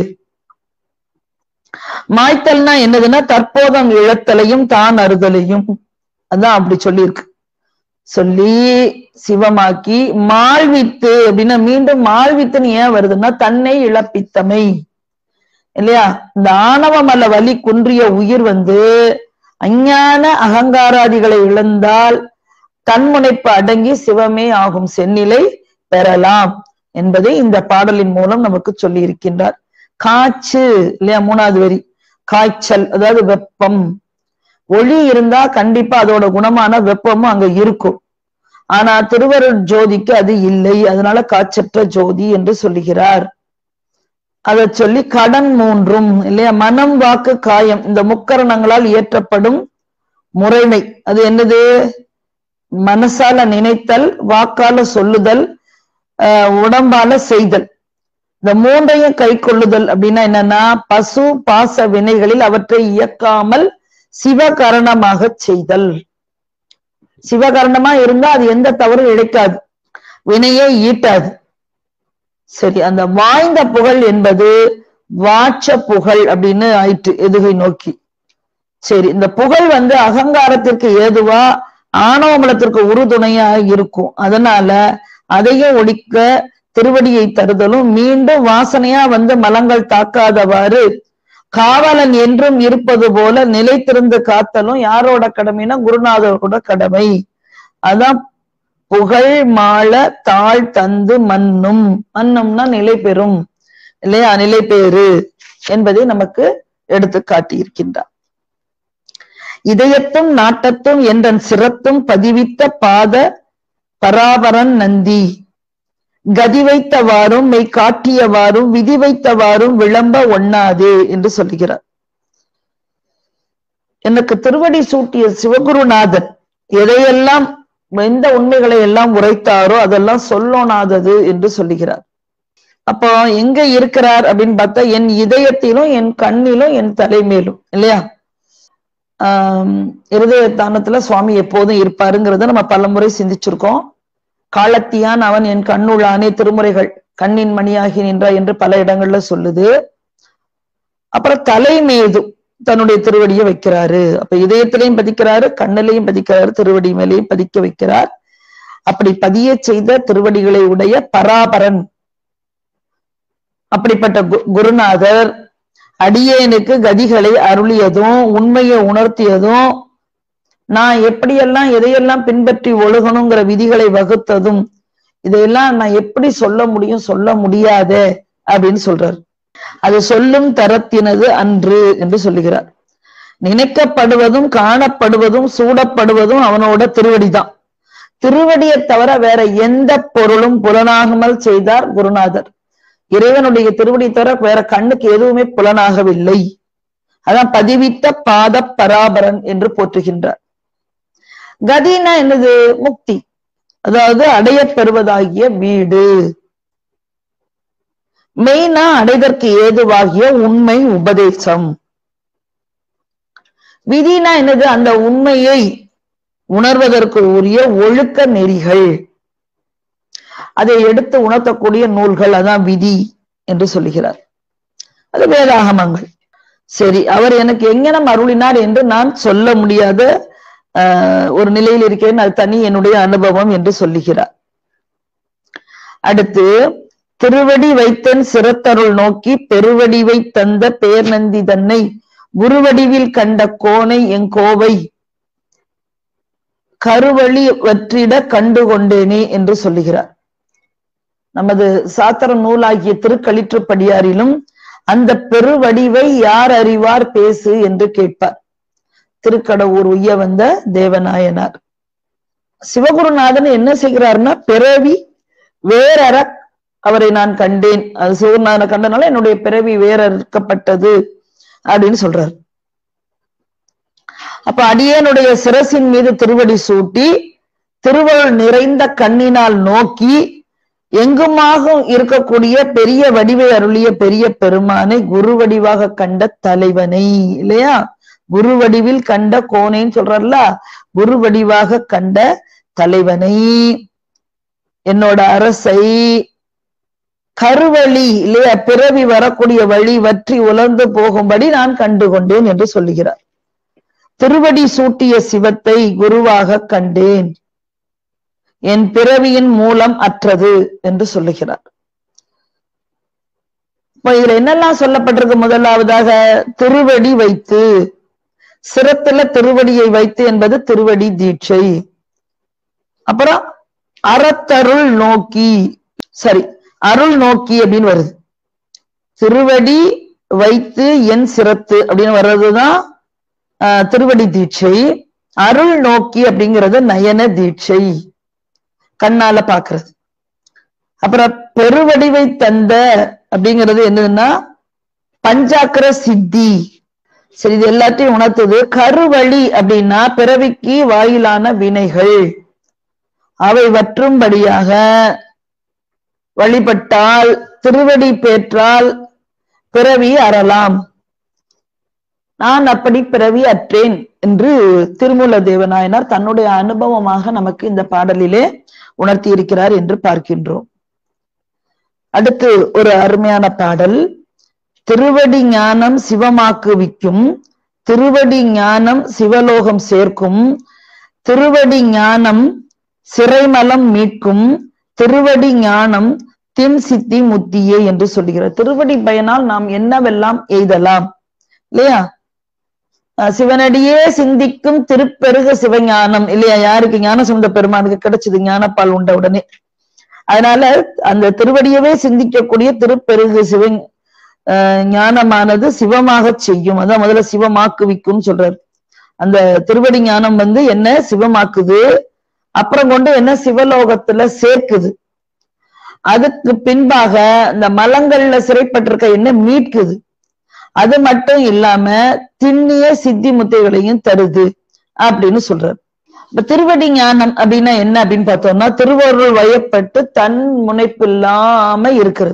மாய்த்தல்னா என்னதுன்னா தற்போதம் இழத்தலையும் தான் அறுதலையும் அதான் அப்படி சொல்லியிருக்கு சொல்லி சிவமாக்கி மாழ்வித்து அப்படின்னா மீண்டும் மாழ்வித்துன்னு ஏன் வருதுன்னா தன்னை இழப்பித்தமை இல்லையா இந்த ஆணவம் அல்ல வலி குன்றிய உயிர் வந்து அஞ்ஞான அகங்காராதிகளை இழந்தால் தன்முனைப்பு அடங்கி சிவமே ஆகும் செந்நிலை பெறலாம் என்பதை இந்த பாடலின் மூலம் நமக்கு சொல்லி இருக்கின்றார் காய்ச்சு இல்லையா மூணாவது வரி காய்ச்சல் அதாவது வெப்பம் ஒளி இருந்தா கண்டிப்பா அதோட குணமான வெப்பமும் அங்க இருக்கும் ஆனா திருவருட் ஜோதிக்கு அது இல்லை அதனால காய்ச்சற்ற ஜோதி என்று சொல்லுகிறார் அதை சொல்லி கடன் மூன்றும் இல்லையா மனம் வாக்கு காயம் இந்த முக்கரணங்களால் இயற்றப்படும் முறைமை அது என்னது மனசால நினைத்தல் வாக்கால சொல்லுதல் உடம்பால செய்தல் இந்த மூன்றையும் கை கொள்ளுதல் அப்படின்னா என்னன்னா பசு பாச வினைகளில் அவற்றை இயக்காமல் சிவகரணமாக செய்தல் சிவகரணமா இருந்தா அது எந்த தவறும் இழைக்காது வினையே ஈட்டாது சரி அந்த வாய்ந்த புகழ் என்பது வாட்ச புகழ் அப்படின்னு ஆயிற்று எதுகை நோக்கி சரி இந்த புகழ் வந்து அகங்காரத்திற்கு ஏதுவா ஆணவமலத்திற்கு உறுதுணையா இருக்கும் அதனால அதையும் ஒழிக்க திருவடியை தருதலும் மீண்டும் வாசனையா வந்து மலங்கள் தாக்காதவாறு காவலன் என்றும் இருப்பது போல நிலைத்திருந்து காத்தலும் யாரோட கடமைனா குருநாதரோட கடமை அதான் புகழ் மாள தாழ் தந்து மன்னும் மன்னும்னா நிலை பெறும் இல்லையா நிலை பேரு என்பதை நமக்கு எடுத்து காட்டியிருக்கின்றார் இதயத்தும் நாட்டத்தும் என்றன் சிரத்தும் பதிவித்த பாத பராபரன் நந்தி கதி வைத்தவாறும் மெய் காட்டியவாறும் விதி வைத்தவாறும் விளம்ப ஒண்ணாதே என்று சொல்லுகிறார் எனக்கு திருவடி சூட்டிய சிவகுருநாதன் எதையெல்லாம் எந்த உண்மைகளை எல்லாம் உரைத்தாரோ அதெல்லாம் சொல்லோனாதது என்று சொல்லுகிறார் அப்போ எங்க இருக்கிறார் அப்படின்னு பார்த்தா என் இதயத்திலும் என் கண்ணிலும் என் தலைமேலும் இல்லையா ஆஹ் இருதய தானத்துல சுவாமி எப்போதும் இருப்பாருங்கிறத நம்ம பலமுறை சிந்திச்சிருக்கோம் காலத்தியான் அவன் என் கண்ணுள்ளானே திருமுறைகள் கண்ணின் மணியாகி நின்றாய் என்று பல இடங்கள்ல சொல்லுது அப்புறம் தலைமேது தன்னுடைய திருவடியை வைக்கிறாரு அப்ப இதயத்திலையும் பதிக்கிறாரு கண்ணிலையும் பதிக்கிறாரு திருவடி மேலையும் பதிக்க வைக்கிறார் அப்படி பதிய செய்த திருவடிகளை உடைய பராபரன் அப்படிப்பட்ட குருநாதர் அடியேனுக்கு கதிகளை அருளியதும் உண்மையை உணர்த்தியதும் நான் எப்படியெல்லாம் எதையெல்லாம் பின்பற்றி ஒழுகணுங்கிற விதிகளை வகுத்ததும் இதையெல்லாம் நான் எப்படி சொல்ல முடியும் சொல்ல முடியாதே அப்படின்னு சொல்றாரு அது சொல்லும் தரத்தினது அன்று என்று சொல்லுகிறார் நினைக்கப்படுவதும் காணப்படுவதும் சூடப்படுவதும் அவனோட திருவடிதான் திருவடியை தவிர வேற எந்த பொருளும் புலனாகாமல் செய்தார் குருநாதர் இறைவனுடைய திருவடி தவிர வேற கண்ணுக்கு எதுவுமே புலனாகவில்லை அதான் பதிவித்த பாத பராபரன் என்று போற்றுகின்றார் கதினா என்னது முக்தி அதாவது அடையப்பெறுவதாகிய வீடு மெய்னா அடைதற்கு ஏதுவாகிய உண்மை உபதேசம் விதினா என்னது அந்த உண்மையை உணர்வதற்கு உரிய ஒழுக்க நெறிகள் அதை எடுத்து உணர்த்தக்கூடிய நூல்கள் அதான் விதி என்று சொல்லுகிறார் அது வேதாகமங்கள் சரி அவர் எனக்கு எங்கனம் அருளினார் என்று நான் சொல்ல முடியாத ஆஹ், ஒரு நிலையில் இருக்கிறேன் அது தனி என்னுடைய அனுபவம் என்று சொல்லுகிறார் அடுத்து திருவடி வைத்தன் சிறத்தருள் நோக்கி பெருவடிவை தந்த பேர்நந்தி தன்னை குருவடிவில் கண்ட கோனை எங்கோவை கருவழி வற்றிட கண்டு கொண்டேனே என்று சொல்லுகிறார் நமது சாத்திர நூலாகிய திருக்களிற்றுப்படியாரிலும் அந்த பெருவடிவை யார் அறிவார் பேசு என்று கேட்பார் திருக்கடவுர் உய்ய வந்த தேவநாயனார் சிவகுருநாதன் என்ன செய்கிறார்னா பிறவி வேறற அவரை நான் கண்டேன் அது சிவகுருநாதனை கண்டனால என்னுடைய பிறவி வேறறுக்கப்பட்டது அப்படின்னு சொல்றார் அப்ப அடியேனுடைய சிரசின் மீது திருவடி சூட்டி திருவருள் நிறைந்த கண்ணினால் நோக்கி எங்குமாக இருக்கக்கூடிய பெரிய வடிவை அருளிய பெரிய பெருமானை குரு வடிவாக கண்ட தலைவனை இல்லையா குரு வடிவில் கண்ட கோனைன்னு சொல்றாருல குரு வடிவாக கண்ட தலைவனை என்னோட அரசை கருவழி இல்லையா பிறவி வரக்கூடிய வழி வற்றி உலர்ந்து போகும்படி நான் கண்டு கொண்டேன் என்று சொல்லுகிறார் திருவடி சூட்டிய சிவத்தை குருவாக கண்டேன் என் பிறவியின் மூலம் அற்றது என்று சொல்லுகிறார் இப்ப இதுல என்னெல்லாம் சொல்லப்பட்டிருக்கு முதலாவதாக திருவடி வைத்து சிரத்துல திருவடியை வைத்து என்பது திருவடி தீட்சை அப்புறம் அறத்தருள் நோக்கி சரி அருள் நோக்கி அப்படின்னு வருது திருவடி வைத்து என் சிரத்து அப்படின்னு வர்றதுதான் ஆஹ், திருவடி தீட்சை அருள் நோக்கி அப்படிங்கிறது நயன தீட்சை கண்ணால பாக்குறது அப்புறம் பெருவடிவை தந்த அப்படிங்கிறது என்னதுன்னா பஞ்சாக்கர சித்தி சரி இது எல்லாத்தையும் உணர்த்துது கருவழி அப்படின்னா பிறவிக்கு வாயிலான வினைகள் அவை வற்றும்படியாக வழிபட்டால் திருவடி பேற்றால் பிறவி அறலாம் நான் அப்படி பிறவி அற்றேன் என்று திருமூல தேவநாயனார் தன்னுடைய அனுபவமாக நமக்கு இந்த பாடலிலே உணர்த்தி இருக்கிறார் என்று பார்க்கின்றோம் அடுத்து ஒரு அருமையான பாடல் திருவடி ஞானம் சிவமாக்குவிக்கும் திருவடி ஞானம் சிவலோகம் சேர்க்கும் திருவடி ஞானம் சிறைமலம் மீட்கும் திருவடி ஞானம் தின் சித்தி முத்தியே என்று சொல்லுகிறார் திருவடி பயனால் நாம் என்னவெல்லாம் எய்தலாம் இல்லையா அஹ் சிவனடியே சிந்திக்கும் திருப்பெருக சிவஞானம் இல்லையா யாருக்கு ஞான சுந்த பெருமானுக்கு கிடைச்சது ஞானப்பால் உண்ட உடனே அதனால அந்த திருவடியவே சிந்திக்கக்கூடிய திருப்பெருகு சிவ அஹ் ஞானமானது சிவமாக செய்யும் அதான் முதல்ல சிவமாக்குவிக்கும் சொல்றாரு அந்த திருவடி ஞானம் வந்து என்ன சிவமாக்குது அப்புறம் கொண்டு என்ன சிவலோகத்துல சேர்க்குது அதுக்கு பின்பாக இந்த மலங்கள்ல சிறைப்பட்டிருக்க என்ன மீட்குது அது மட்டும் இல்லாம திண்ணிய சித்தி முத்தைகளையும் தருது அப்படின்னு சொல்றாரு இப்ப திருவடி ஞானம் அப்படின்னா என்ன அப்படின்னு பார்த்தோம்னா திருவருள் வயப்பட்டு தன் முனைப்பு இல்லாம இருக்கிறது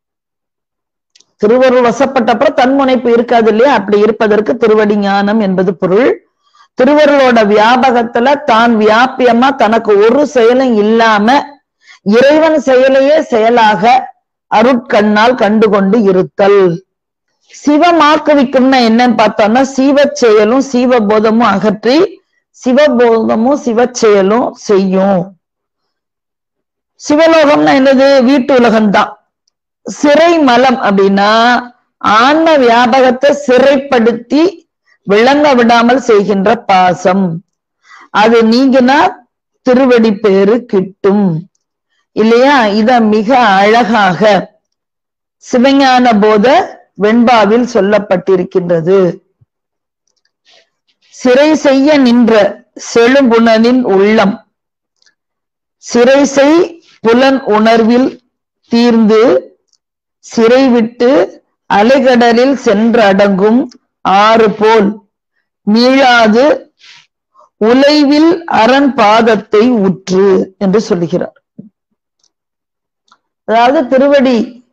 திருவருள் வசப்பட்டப்புறம் தன் முனைப்பு இருக்காது இல்லையா அப்படி இருப்பதற்கு திருவடி ஞானம் என்பது பொருள் திருவருளோட வியாபகத்துல தான் வியாபியமா தனக்கு ஒரு செயலும் இல்லாம இறைவன் செயலையே செயலாக அருட்கண்ணால் கண்டுகொண்டு இருத்தல் சிவமாக்குவிக்கும்னா என்னன்னு பார்த்தோம்னா சிவ செயலும் சிவபோதமும் அகற்றி சிவபோதமும் சிவச்செயலும் செய்யும் சிவலோகம்னா என்னது வீட்டு உலகம்தான் சிறை மலம் அப்படின்னா ஆன்ம வியாபகத்தை சிறைப்படுத்தி விளங்க விடாமல் செய்கின்ற பாசம் அது நீங்கினா திருவடி பேரு கிட்டும் இல்லையா இத மிக அழகாக சிவஞான போத வெண்பாவில் சொல்லப்பட்டிருக்கின்றது சிறை செய்ய நின்ற செழும்புணனின் உள்ளம் சிறை செய் புலன் உணர்வில் தீர்ந்து சிறை விட்டு அலைகடலில் சென்றடங்கும் ஆறு போல் மீளாது உலைவில் அரண் பாதத்தை உற்று என்று சொல்லுகிறார் அதாவது திருவடி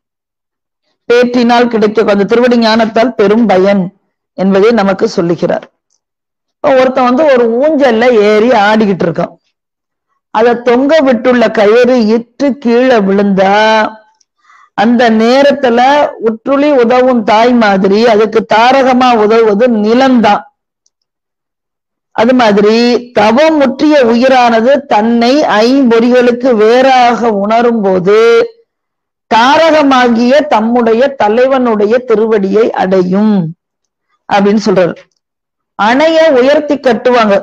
பேற்றினால் கிடைக்க அந்த திருவடி ஞானத்தால் பெரும் பயன் என்பதை நமக்கு சொல்லுகிறார் இப்ப ஒருத்தன் வந்து ஒரு ஊஞ்சல்ல ஏறி ஆடிக்கிட்டு இருக்கான் அதை தொங்க விட்டுள்ள கயிறு இற்று கீழே விழுந்தா அந்த நேரத்துல உற்றுளி உதவும் தாய் மாதிரி அதுக்கு தாரகமா உதவுவது நிலம்தான் அது மாதிரி தவம் முற்றிய உயிரானது தன்னை ஐம்பொறிகளுக்கு வேறாக உணரும் போது தாரகமாகிய தம்முடைய தலைவனுடைய திருவடியை அடையும் அப்படின்னு சொல்றாரு அணைய உயர்த்தி கட்டுவாங்க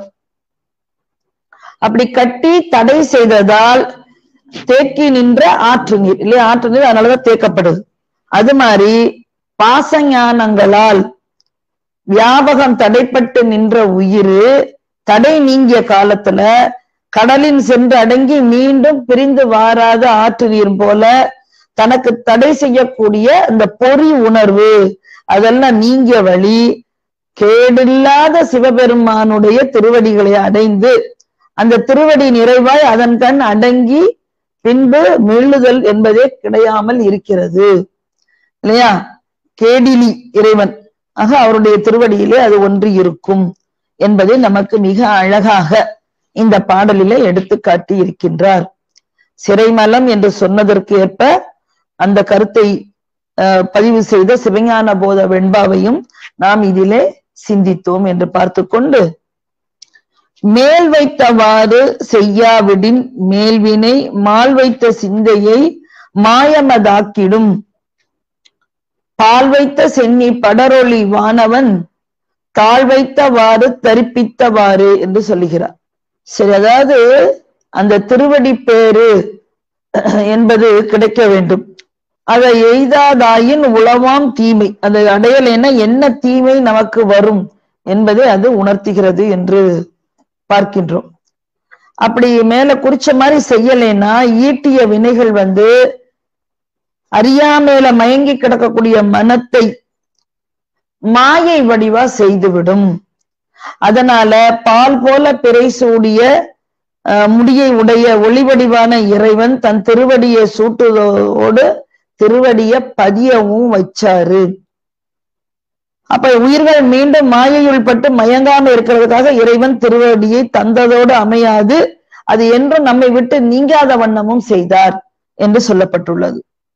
அப்படி கட்டி தடை செய்ததால் தேக்கி நின்ற ஆற்று நீர் இல்லையா ஆற்று நீர் அதனாலதான் தேக்கப்படுது அது மாதிரி பாசஞானங்களால் வியாபகம் தடைப்பட்டு நின்ற உயிர் தடை நீங்கிய காலத்துல கடலின் சென்று அடங்கி மீண்டும் பிரிந்து வாராத ஆற்று நீர் போல தனக்கு தடை செய்யக்கூடிய அந்த பொறி உணர்வு அதெல்லாம் நீங்கிய வழி கேடில்லாத சிவபெருமானுடைய திருவடிகளை அடைந்து அந்த திருவடி நிறைவாய் அதன் கண் அடங்கி பின்பு மீளுதல் என்பதே கிடையாமல் இருக்கிறது இல்லையா கேடிலி இறைவன் ஆக அவருடைய திருவடியிலே அது ஒன்று இருக்கும் என்பதை நமக்கு மிக அழகாக இந்த பாடலிலே எடுத்து காட்டி இருக்கின்றார் சிறைமலம் என்று சொன்னதற்கு ஏற்ப அந்த கருத்தை பதிவு செய்த சிவஞான போத வெண்பாவையும் நாம் இதிலே சிந்தித்தோம் என்று பார்த்து கொண்டு மேல் வைத்தவாறு செய்யாவிடின் மேல்வினை மால் வைத்த சிந்தையை மாயமதாக்கிடும் பால் வைத்த சென்னி படரொளி வானவன் தாழ் வைத்தவாறு தரிப்பித்தவாறு என்று சொல்லுகிறார் சரி அதாவது அந்த திருவடி பேரு என்பது கிடைக்க வேண்டும் அதை எய்தாதாயின் உளவாம் தீமை அதை அடையலைன்னா என்ன தீமை நமக்கு வரும் என்பதை அது உணர்த்துகிறது என்று பார்க்கின்றோம் அப்படி மேல குறிச்ச மாதிரி செய்யலைன்னா ஈட்டிய வினைகள் வந்து அறியாமேல மயங்கி கிடக்கக்கூடிய மனத்தை மாயை வடிவா செய்துவிடும் அதனால பால் போல பிறை சூடிய முடியை உடைய ஒளிவடிவான இறைவன் தன் திருவடியை சூட்டுவதோடு திருவடிய பதியவும் வச்சாரு அப்ப உயிர்கள் மீண்டும் மாயையுள் பட்டு மயங்காம இருக்கிறதுக்காக இறைவன் திருவடியை தந்ததோடு அமையாது அது என்றும் நம்மை விட்டு நீங்காத வண்ணமும் செய்தார் என்று சொல்லப்பட்டுள்ளது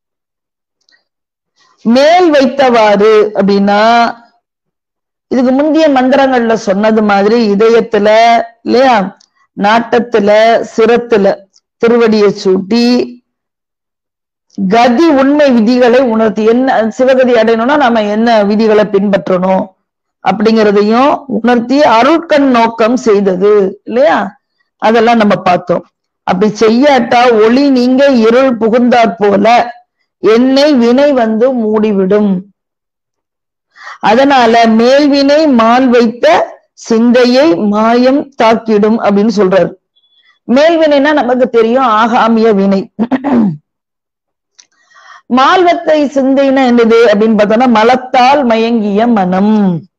மேல் வைத்தவாறு அப்படின்னா இதுக்கு முந்தைய மந்திரங்கள்ல சொன்னது மாதிரி இதயத்துல இல்லையா நாட்டத்துல சிரத்துல திருவடியை சூட்டி கதி உண்மை விதிகளை உணர்த்தி என்ன சிவகதி அடையணும்னா நம்ம என்ன விதிகளை பின்பற்றணும் அப்படிங்கிறதையும் உணர்த்தி அருட்கண் நோக்கம் செய்தது இல்லையா அதெல்லாம் நம்ம பார்த்தோம் அப்படி செய்யாட்டா ஒளி நீங்க இருள் புகுந்தாற் போல என்னை வினை வந்து மூடிவிடும் அதனால மேல்வினை மால் வைத்த சிந்தையை மாயம் தாக்கிடும் அப்படின்னு சொல்றாரு மேல்வினைனா நமக்கு தெரியும் ஆகாமிய வினை மால்வத்தை சிந்தைனா என்னது அப்படின்னு பார்த்தோம்னா மலத்தால் மயங்கிய மனம்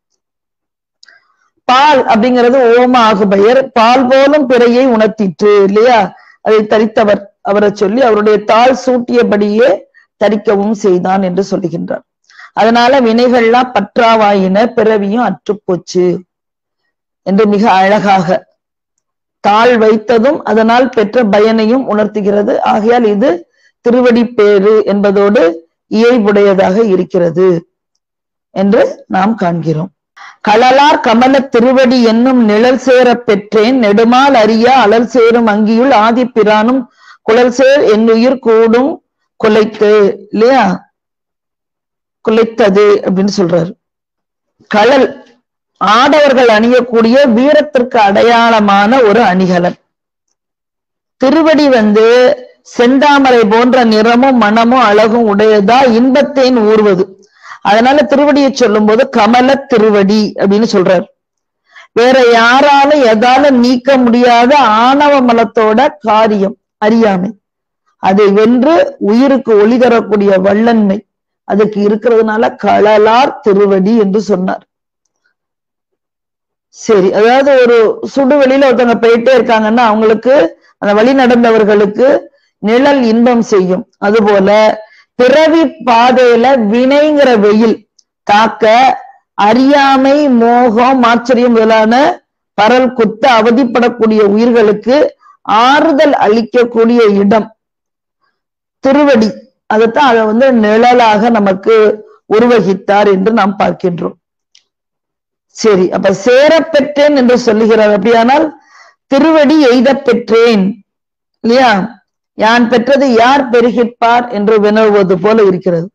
பால் அப்படிங்கிறது ஓம ஆகு பெயர் பால் போலும் பிறையை உணர்த்திற்று இல்லையா அதை தரித்தவர் அவரை சொல்லி அவருடைய தாள் சூட்டியபடியே தரிக்கவும் செய்தான் என்று சொல்லுகின்றார் அதனால வினைகள்லாம் பற்றாவாயின பிறவியும் அற்றுப்போச்சு என்று மிக அழகாக தாழ் வைத்ததும் அதனால் பெற்ற பயனையும் உணர்த்துகிறது ஆகையால் இது திருவடி பேரு என்பதோடு இயல்புடையதாக இருக்கிறது என்று நாம் காண்கிறோம் களலார் கமல திருவடி என்னும் நிழல் சேர பெற்றேன் நெடுமால் அறியா அலல் சேரும் அங்கியுள் ஆதிப்பிரானும் குழல் சேர் என்னுயிர் கூடும் குலைத்து இல்லையா குலைத்தது அப்படின்னு சொல்றாரு களல் ஆடவர்கள் அணியக்கூடிய வீரத்திற்கு அடையாளமான ஒரு அணிகலன் திருவடி வந்து செந்தாமரை போன்ற நிறமும் மனமும் அழகும் உடையதா இன்பத்தேன் ஊறுவது அதனால திருவடியை சொல்லும் போது கமல திருவடி அப்படின்னு சொல்றார் வேற யாராலும் எதாலும் நீக்க முடியாத ஆணவ மலத்தோட காரியம் அறியாமை அதை வென்று உயிருக்கு ஒளி தரக்கூடிய வல்லன்மை அதுக்கு இருக்கிறதுனால களலார் திருவடி என்று சொன்னார் சரி அதாவது ஒரு சுடு வெளியில ஒருத்தவங்க போயிட்டே இருக்காங்கன்னா அவங்களுக்கு அந்த வழி நடந்தவர்களுக்கு நிழல் இன்பம் செய்யும் அதுபோல பிறவி பாதையில வினைங்கிற வெயில் தாக்க அறியாமை மோகம் ஆச்சரியம் முதலான பரல் குத்த அவதிப்படக்கூடிய உயிர்களுக்கு ஆறுதல் அளிக்கக்கூடிய இடம் திருவடி அதைத்தான் அதை வந்து நிழலாக நமக்கு உருவகித்தார் என்று நாம் பார்க்கின்றோம் சரி அப்ப சேரப்பெற்றேன் என்று சொல்லுகிறார் அப்படியானால் திருவடி எய்த பெற்றேன் இல்லையா யான் பெற்றது யார் பெருகிப்பார் என்று வினவுவது போல இருக்கிறது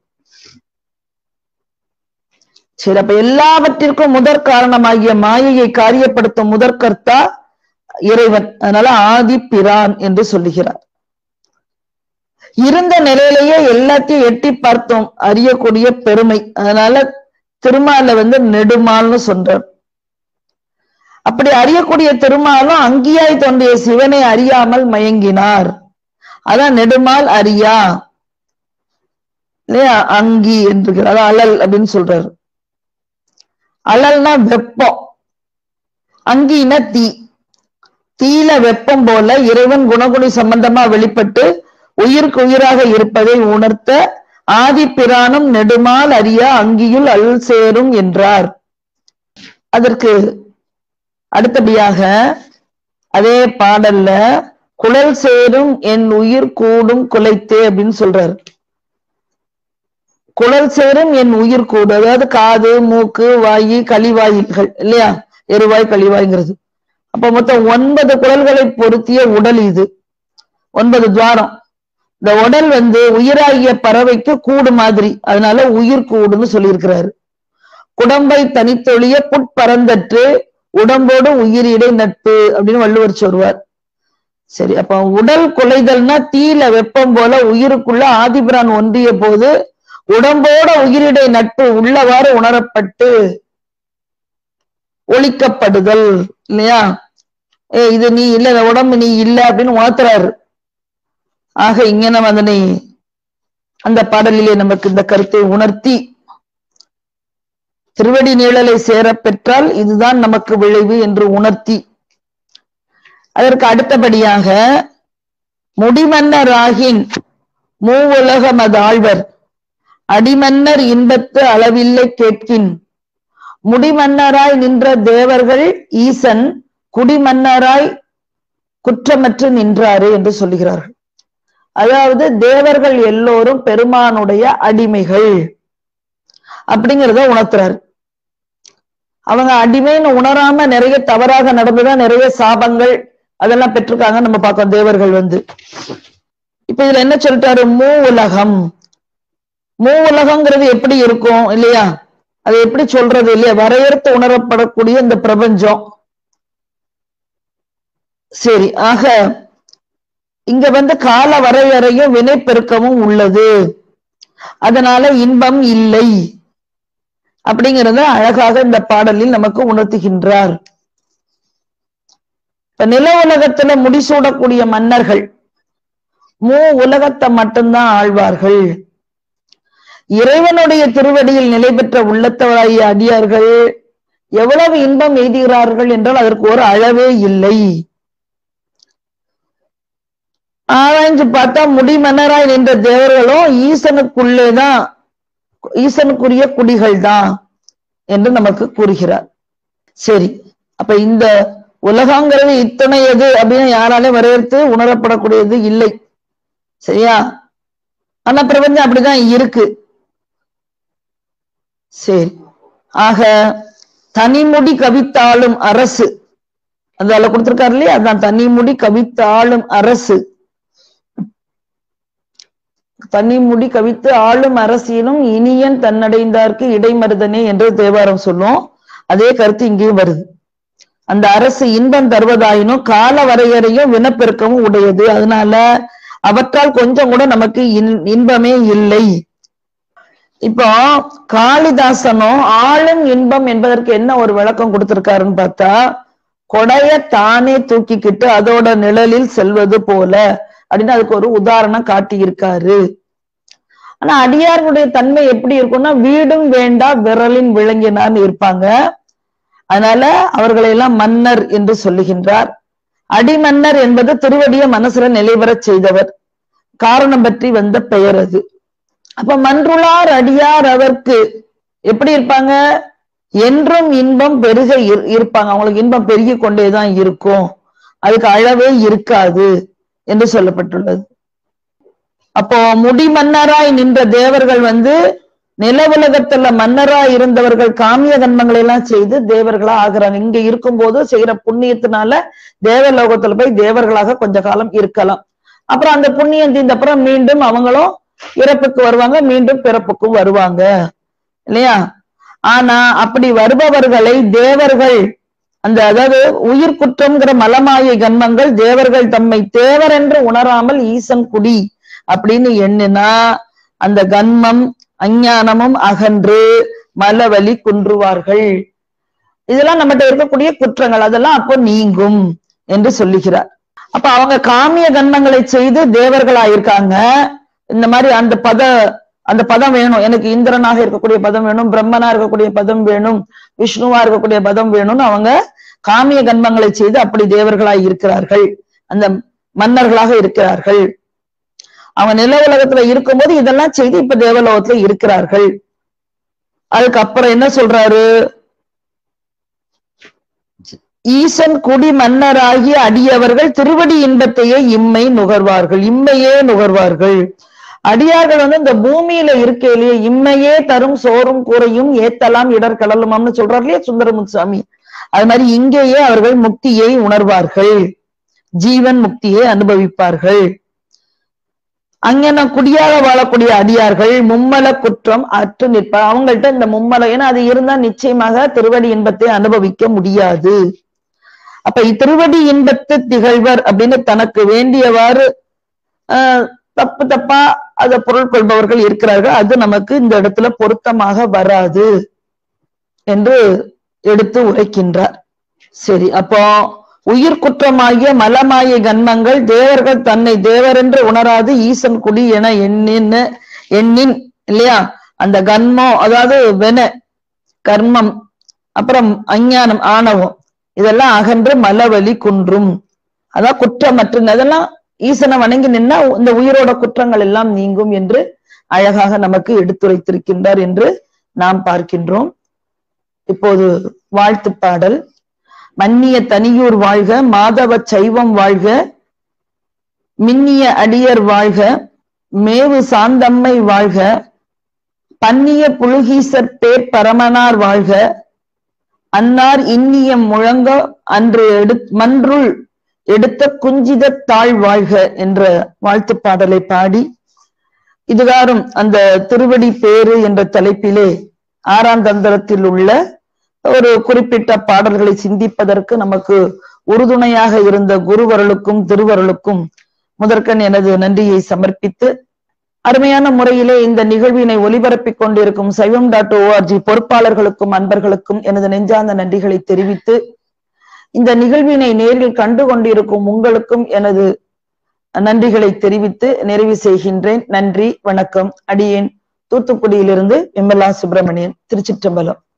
சரி அப்ப எல்லாவற்றிற்கும் முதற் காரணமாகிய மாயையை காரியப்படுத்தும் முதற்கர்த்தா இறைவன் அதனால ஆதி பிரான் என்று சொல்லுகிறார் இருந்த நிலையிலேயே எல்லாத்தையும் எட்டி பார்த்தோம் அறியக்கூடிய பெருமை அதனால திருமால வந்து நெடுமால்னு சொல்றார் அப்படி அறியக்கூடிய திருமாலும் அங்கியாய் தோன்றிய சிவனை அறியாமல் மயங்கினார் அதான் நெடுமால் அறியா இல்லையா அங்கி என்று அதான் அலல் அப்படின்னு சொல்றாரு அலல்னா வெப்பம் அங்கினா தீ தீல வெப்பம் போல இறைவன் குணகுணி சம்பந்தமா வெளிப்பட்டு உயிருக்கு உயிராக இருப்பதை உணர்த்த ஆதி பிரானும் நெடுமால் அறியா அங்கியுள் அல் சேரும் என்றார் அதற்கு அடுத்தபடியாக அதே பாடல்ல குழல் சேரும் என் உயிர் கூடும் குலைத்தே அப்படின்னு சொல்றாரு குழல் சேரும் என் உயிர் கூடு அதாவது காது மூக்கு வாயு கழிவாயில்கள் இல்லையா எருவாய் கழிவாய்ங்கிறது அப்ப மொத்தம் ஒன்பது குழல்களை பொருத்திய உடல் இது ஒன்பது துவாரம் இந்த உடல் வந்து உயிராகிய பறவைக்கு கூடு மாதிரி அதனால உயிர் கூடுன்னு சொல்லியிருக்கிறாரு குடம்பை தனித்தொழிய புட்பறந்தற்று உடம்போடு உயிரிடை நட்பு அப்படின்னு வள்ளுவர் சொல்வார் சரி அப்ப உடல் குலைதல்னா தீல வெப்பம் போல உயிருக்குள்ள ஆதிபிரான் ஒன்றிய போது உடம்போட உயிரிடை நட்பு உள்ளவாறு உணரப்பட்டு ஒழிக்கப்படுதல் இல்லையா ஏ இது நீ இல்ல இந்த உடம்பு நீ இல்ல அப்படின்னு உணர்த்துறாரு ஆக இங்க நம்ம அதனை அந்த பாடலிலே நமக்கு இந்த கருத்தை உணர்த்தி திருவடி நீழலை சேர பெற்றால் இதுதான் நமக்கு விளைவு என்று உணர்த்தி அதற்கு அடுத்தபடியாக முடிமன்னராகின் மூவுலகமது ஆழ்வர் அடிமன்னர் இன்பத்து அளவில்லை கேட்கின் முடிமன்னராய் நின்ற தேவர்கள் ஈசன் குடிமன்னராய் குற்றமற்று நின்றாரு என்று சொல்லுகிறார்கள் அதாவது தேவர்கள் எல்லோரும் பெருமானுடைய அடிமைகள் அப்படிங்கிறத உணர்த்துறாரு அவங்க அடிமைன்னு உணராம நிறைய தவறாக நடந்துதான் நிறைய சாபங்கள் அதெல்லாம் பெற்றிருக்காங்க நம்ம பார்க்கோம் தேவர்கள் வந்து இப்ப இதுல என்ன சொல்லிட்டாரு மூ உலகம் மூ உலகங்கிறது எப்படி இருக்கும் இல்லையா அது எப்படி சொல்றது இல்லையா வரையறுத்து உணரப்படக்கூடிய இந்த பிரபஞ்சம் சரி ஆக இங்க வந்து கால வரையறையும் வினைப்பெருக்கமும் உள்ளது அதனால இன்பம் இல்லை அப்படிங்கிறத அழகாக இந்த பாடலில் நமக்கு உணர்த்துகின்றார் இப்ப நில உலகத்துல முடிசூடக்கூடிய மன்னர்கள் மூ உலகத்தை மட்டும்தான் ஆழ்வார்கள் இறைவனுடைய திருவடியில் நிலை பெற்ற உள்ளத்தவராகிய அடியார்கள் எவ்வளவு இன்பம் எய்துகிறார்கள் என்றால் அதற்கு ஒரு அளவே இல்லை ஆராய்ஞ்சு பார்த்தா முடிமன்னராய் நின்ற தேவர்களும் ஈசனுக்குள்ளேதான் ஈசனுக்குரிய குடிகள் தான் என்று நமக்கு கூறுகிறார் சரி அப்ப இந்த உலகங்கிறது இத்தனை எது அப்படின்னு யாராலையும் வரையறுத்து உணரப்படக்கூடியது இல்லை சரியா ஆனா பிரபஞ்சம் அப்படிதான் இருக்கு சரி ஆக தனிமுடி கவித்தாளும் அரசு அதுல கொடுத்திருக்காரு இல்லையா அதான் தனிமுடி கவித்தாளும் அரசு தனிமுடி கவித்து ஆளும் அரசியலும் இனியன் தன்னடைந்தார்க்கு இடைமருதனே என்று தேவாரம் சொல்லும் அதே கருத்து இங்கேயும் வருது அந்த அரசு இன்பம் தருவதாயினும் கால வரையறையும் வினப்பெருக்கமும் உடையது அதனால அவற்றால் கொஞ்சம் கூட நமக்கு இன்- இன்பமே இல்லை இப்போ காளிதாசனும் ஆளும் இன்பம் என்பதற்கு என்ன ஒரு விளக்கம் கொடுத்திருக்காருன்னு பார்த்தா கொடைய தானே தூக்கிக்கிட்டு அதோட நிழலில் செல்வது போல அப்படின்னு அதுக்கு ஒரு உதாரணம் காட்டியிருக்காரு ஆனா அடியார்களுடைய தன்மை எப்படி இருக்கும்னா வீடும் வேண்டா விரலின் விளங்கினான்னு இருப்பாங்க அதனால அவர்களை எல்லாம் மன்னர் என்று சொல்லுகின்றார் அடிமன்னர் என்பது திருவடிய மனசுல நிலைவரச் செய்தவர் காரணம் பற்றி வந்த பெயர் அது அப்ப மன்றுளார் அடியார் அவர்க்கு எப்படி இருப்பாங்க என்றும் இன்பம் பெருக இரு- இருப்பாங்க அவங்களுக்கு இன்பம் பெருகி கொண்டேதான் இருக்கும் அதுக்கு அளவே இருக்காது என்று சொல்லப்பட்டுள்ளது அப்போ முடி மன்னராய் நின்ற தேவர்கள் வந்து நில உலகத்துல மன்னராய் இருந்தவர்கள் காமிய கன்மங்களை எல்லாம் செய்து தேவர்களா ஆகுறாங்க இங்க இருக்கும்போது செய்யற புண்ணியத்தினால தேவலோகத்துல போய் தேவர்களாக கொஞ்ச காலம் இருக்கலாம் அப்புறம் அந்த புண்ணியம் தீர்ந்த அப்புறம் மீண்டும் அவங்களும் இறப்புக்கு வருவாங்க மீண்டும் பிறப்புக்கும் வருவாங்க இல்லையா ஆனா அப்படி வருபவர்களை தேவர்கள் அந்த அதாவது உயிர் குற்றம்ங்கிற மலமாய கன்மங்கள் தேவர்கள் தம்மை தேவர் என்று உணராமல் ஈசன் குடி அப்படின்னு எண்ணினா அந்த கன்மம் அஞ்ஞானமும் அகன்று மலவலி குன்றுவார்கள் இதெல்லாம் நம்மகிட்ட இருக்கக்கூடிய குற்றங்கள் அதெல்லாம் அப்போ நீங்கும் என்று சொல்லுகிறார் அப்ப அவங்க காமிய கன்மங்களை செய்து தேவர்களாயிருக்காங்க இந்த மாதிரி அந்த பத அந்த பதம் வேணும் எனக்கு இந்திரனாக இருக்கக்கூடிய பதம் வேணும் பிரம்மனா இருக்கக்கூடிய பதம் வேணும் விஷ்ணுவா இருக்கக்கூடிய பதம் வேணும்னு அவங்க காமிய கன்மங்களை செய்து அப்படி தேவர்களாய் இருக்கிறார்கள் அந்த மன்னர்களாக இருக்கிறார்கள் அவங்க நில உலகத்துல இருக்கும்போது இதெல்லாம் செய்து இப்ப தேவலோகத்துல இருக்கிறார்கள் அதுக்கப்புறம் என்ன சொல்றாரு ஈசன் குடி மன்னராகிய அடியவர்கள் திருவடி இன்பத்தையே இம்மை நுகர்வார்கள் இம்மையே நுகர்வார்கள் அடியார்கள் வந்து இந்த பூமியில இருக்கையிலேயே இம்மையே தரும் சோறும் கூரையும் ஏத்தலாம் இடர் கடலுமாம்னு சொல்றாரு இல்லையா சுந்தரமுத்துசாமி அது மாதிரி இங்கேயே அவர்கள் முக்தியை உணர்வார்கள் ஜீவன் முக்தியை அனுபவிப்பார்கள் அங்கன குடியாக வாழக்கூடிய அடியார்கள் மும்மல குற்றம் அற்று நிற்பார் அவங்கள்ட்ட இந்த மும்மல ஏன்னா அது இருந்தா நிச்சயமாக திருவடி இன்பத்தை அனுபவிக்க முடியாது அப்ப இத்திருவடி இன்பத்து திகழ்வர் அப்படின்னு தனக்கு வேண்டியவாறு ஆஹ் தப்பு தப்பா அத பொருள் கொள்பவர்கள் இருக்கிறார்கள் அது நமக்கு இந்த இடத்துல பொருத்தமாக வராது என்று எடுத்து உரைக்கின்றார் சரி அப்போ உயிர் குற்றமாகிய மலமாய கன்மங்கள் தேவர்கள் தன்னை தேவர் என்று உணராது ஈசன் குடி என எண்ணின் எண்ணின் இல்லையா அந்த கன்மம் அதாவது வென கர்மம் அப்புறம் அஞ்ஞானம் ஆணவம் இதெல்லாம் அகன்று மலவலி குன்றும் அதான் குற்றமற்ற அதெல்லாம் ஈசனை வணங்கி நின்னா இந்த உயிரோட குற்றங்கள் எல்லாம் நீங்கும் என்று அழகாக நமக்கு எடுத்துரைத்திருக்கின்றார் என்று நாம் பார்க்கின்றோம் இப்போது வாழ்த்து பாடல் மன்னிய தனியூர் வாழ்க மாதவ சைவம் வாழ்க மின்னிய அடியர் வாழ்க மேவு சாந்தம்மை வாழ்க பன்னிய புழுகீசர் பேர் பரமனார் வாழ்க அன்னார் இன்னியம் முழங்க அன்று எடு மன்றுள் எடுத்த குஞ்சித தாழ் வாழ்க என்ற வாழ்த்து பாடலை பாடி இதுகாரும் அந்த திருவடி பேரு என்ற தலைப்பிலே ஆறாம் தந்திரத்தில் உள்ள ஒரு குறிப்பிட்ட பாடல்களை சிந்திப்பதற்கு நமக்கு உறுதுணையாக இருந்த குருவருளுக்கும் திருவருளுக்கும் முதற்கண் எனது நன்றியை சமர்ப்பித்து அருமையான முறையிலே இந்த நிகழ்வினை ஒலிபரப்பிக் கொண்டிருக்கும் சைவம் டாட் ஓஆர்ஜி பொறுப்பாளர்களுக்கும் அன்பர்களுக்கும் எனது நெஞ்சார்ந்த நன்றிகளை தெரிவித்து இந்த நிகழ்வினை நேரில் கண்டு கொண்டிருக்கும் உங்களுக்கும் எனது நன்றிகளை தெரிவித்து நிறைவு செய்கின்றேன் நன்றி வணக்கம் அடியேன் தூத்துக்குடியிலிருந்து விமலா சுப்பிரமணியன் திருச்சிற்றம்பலம்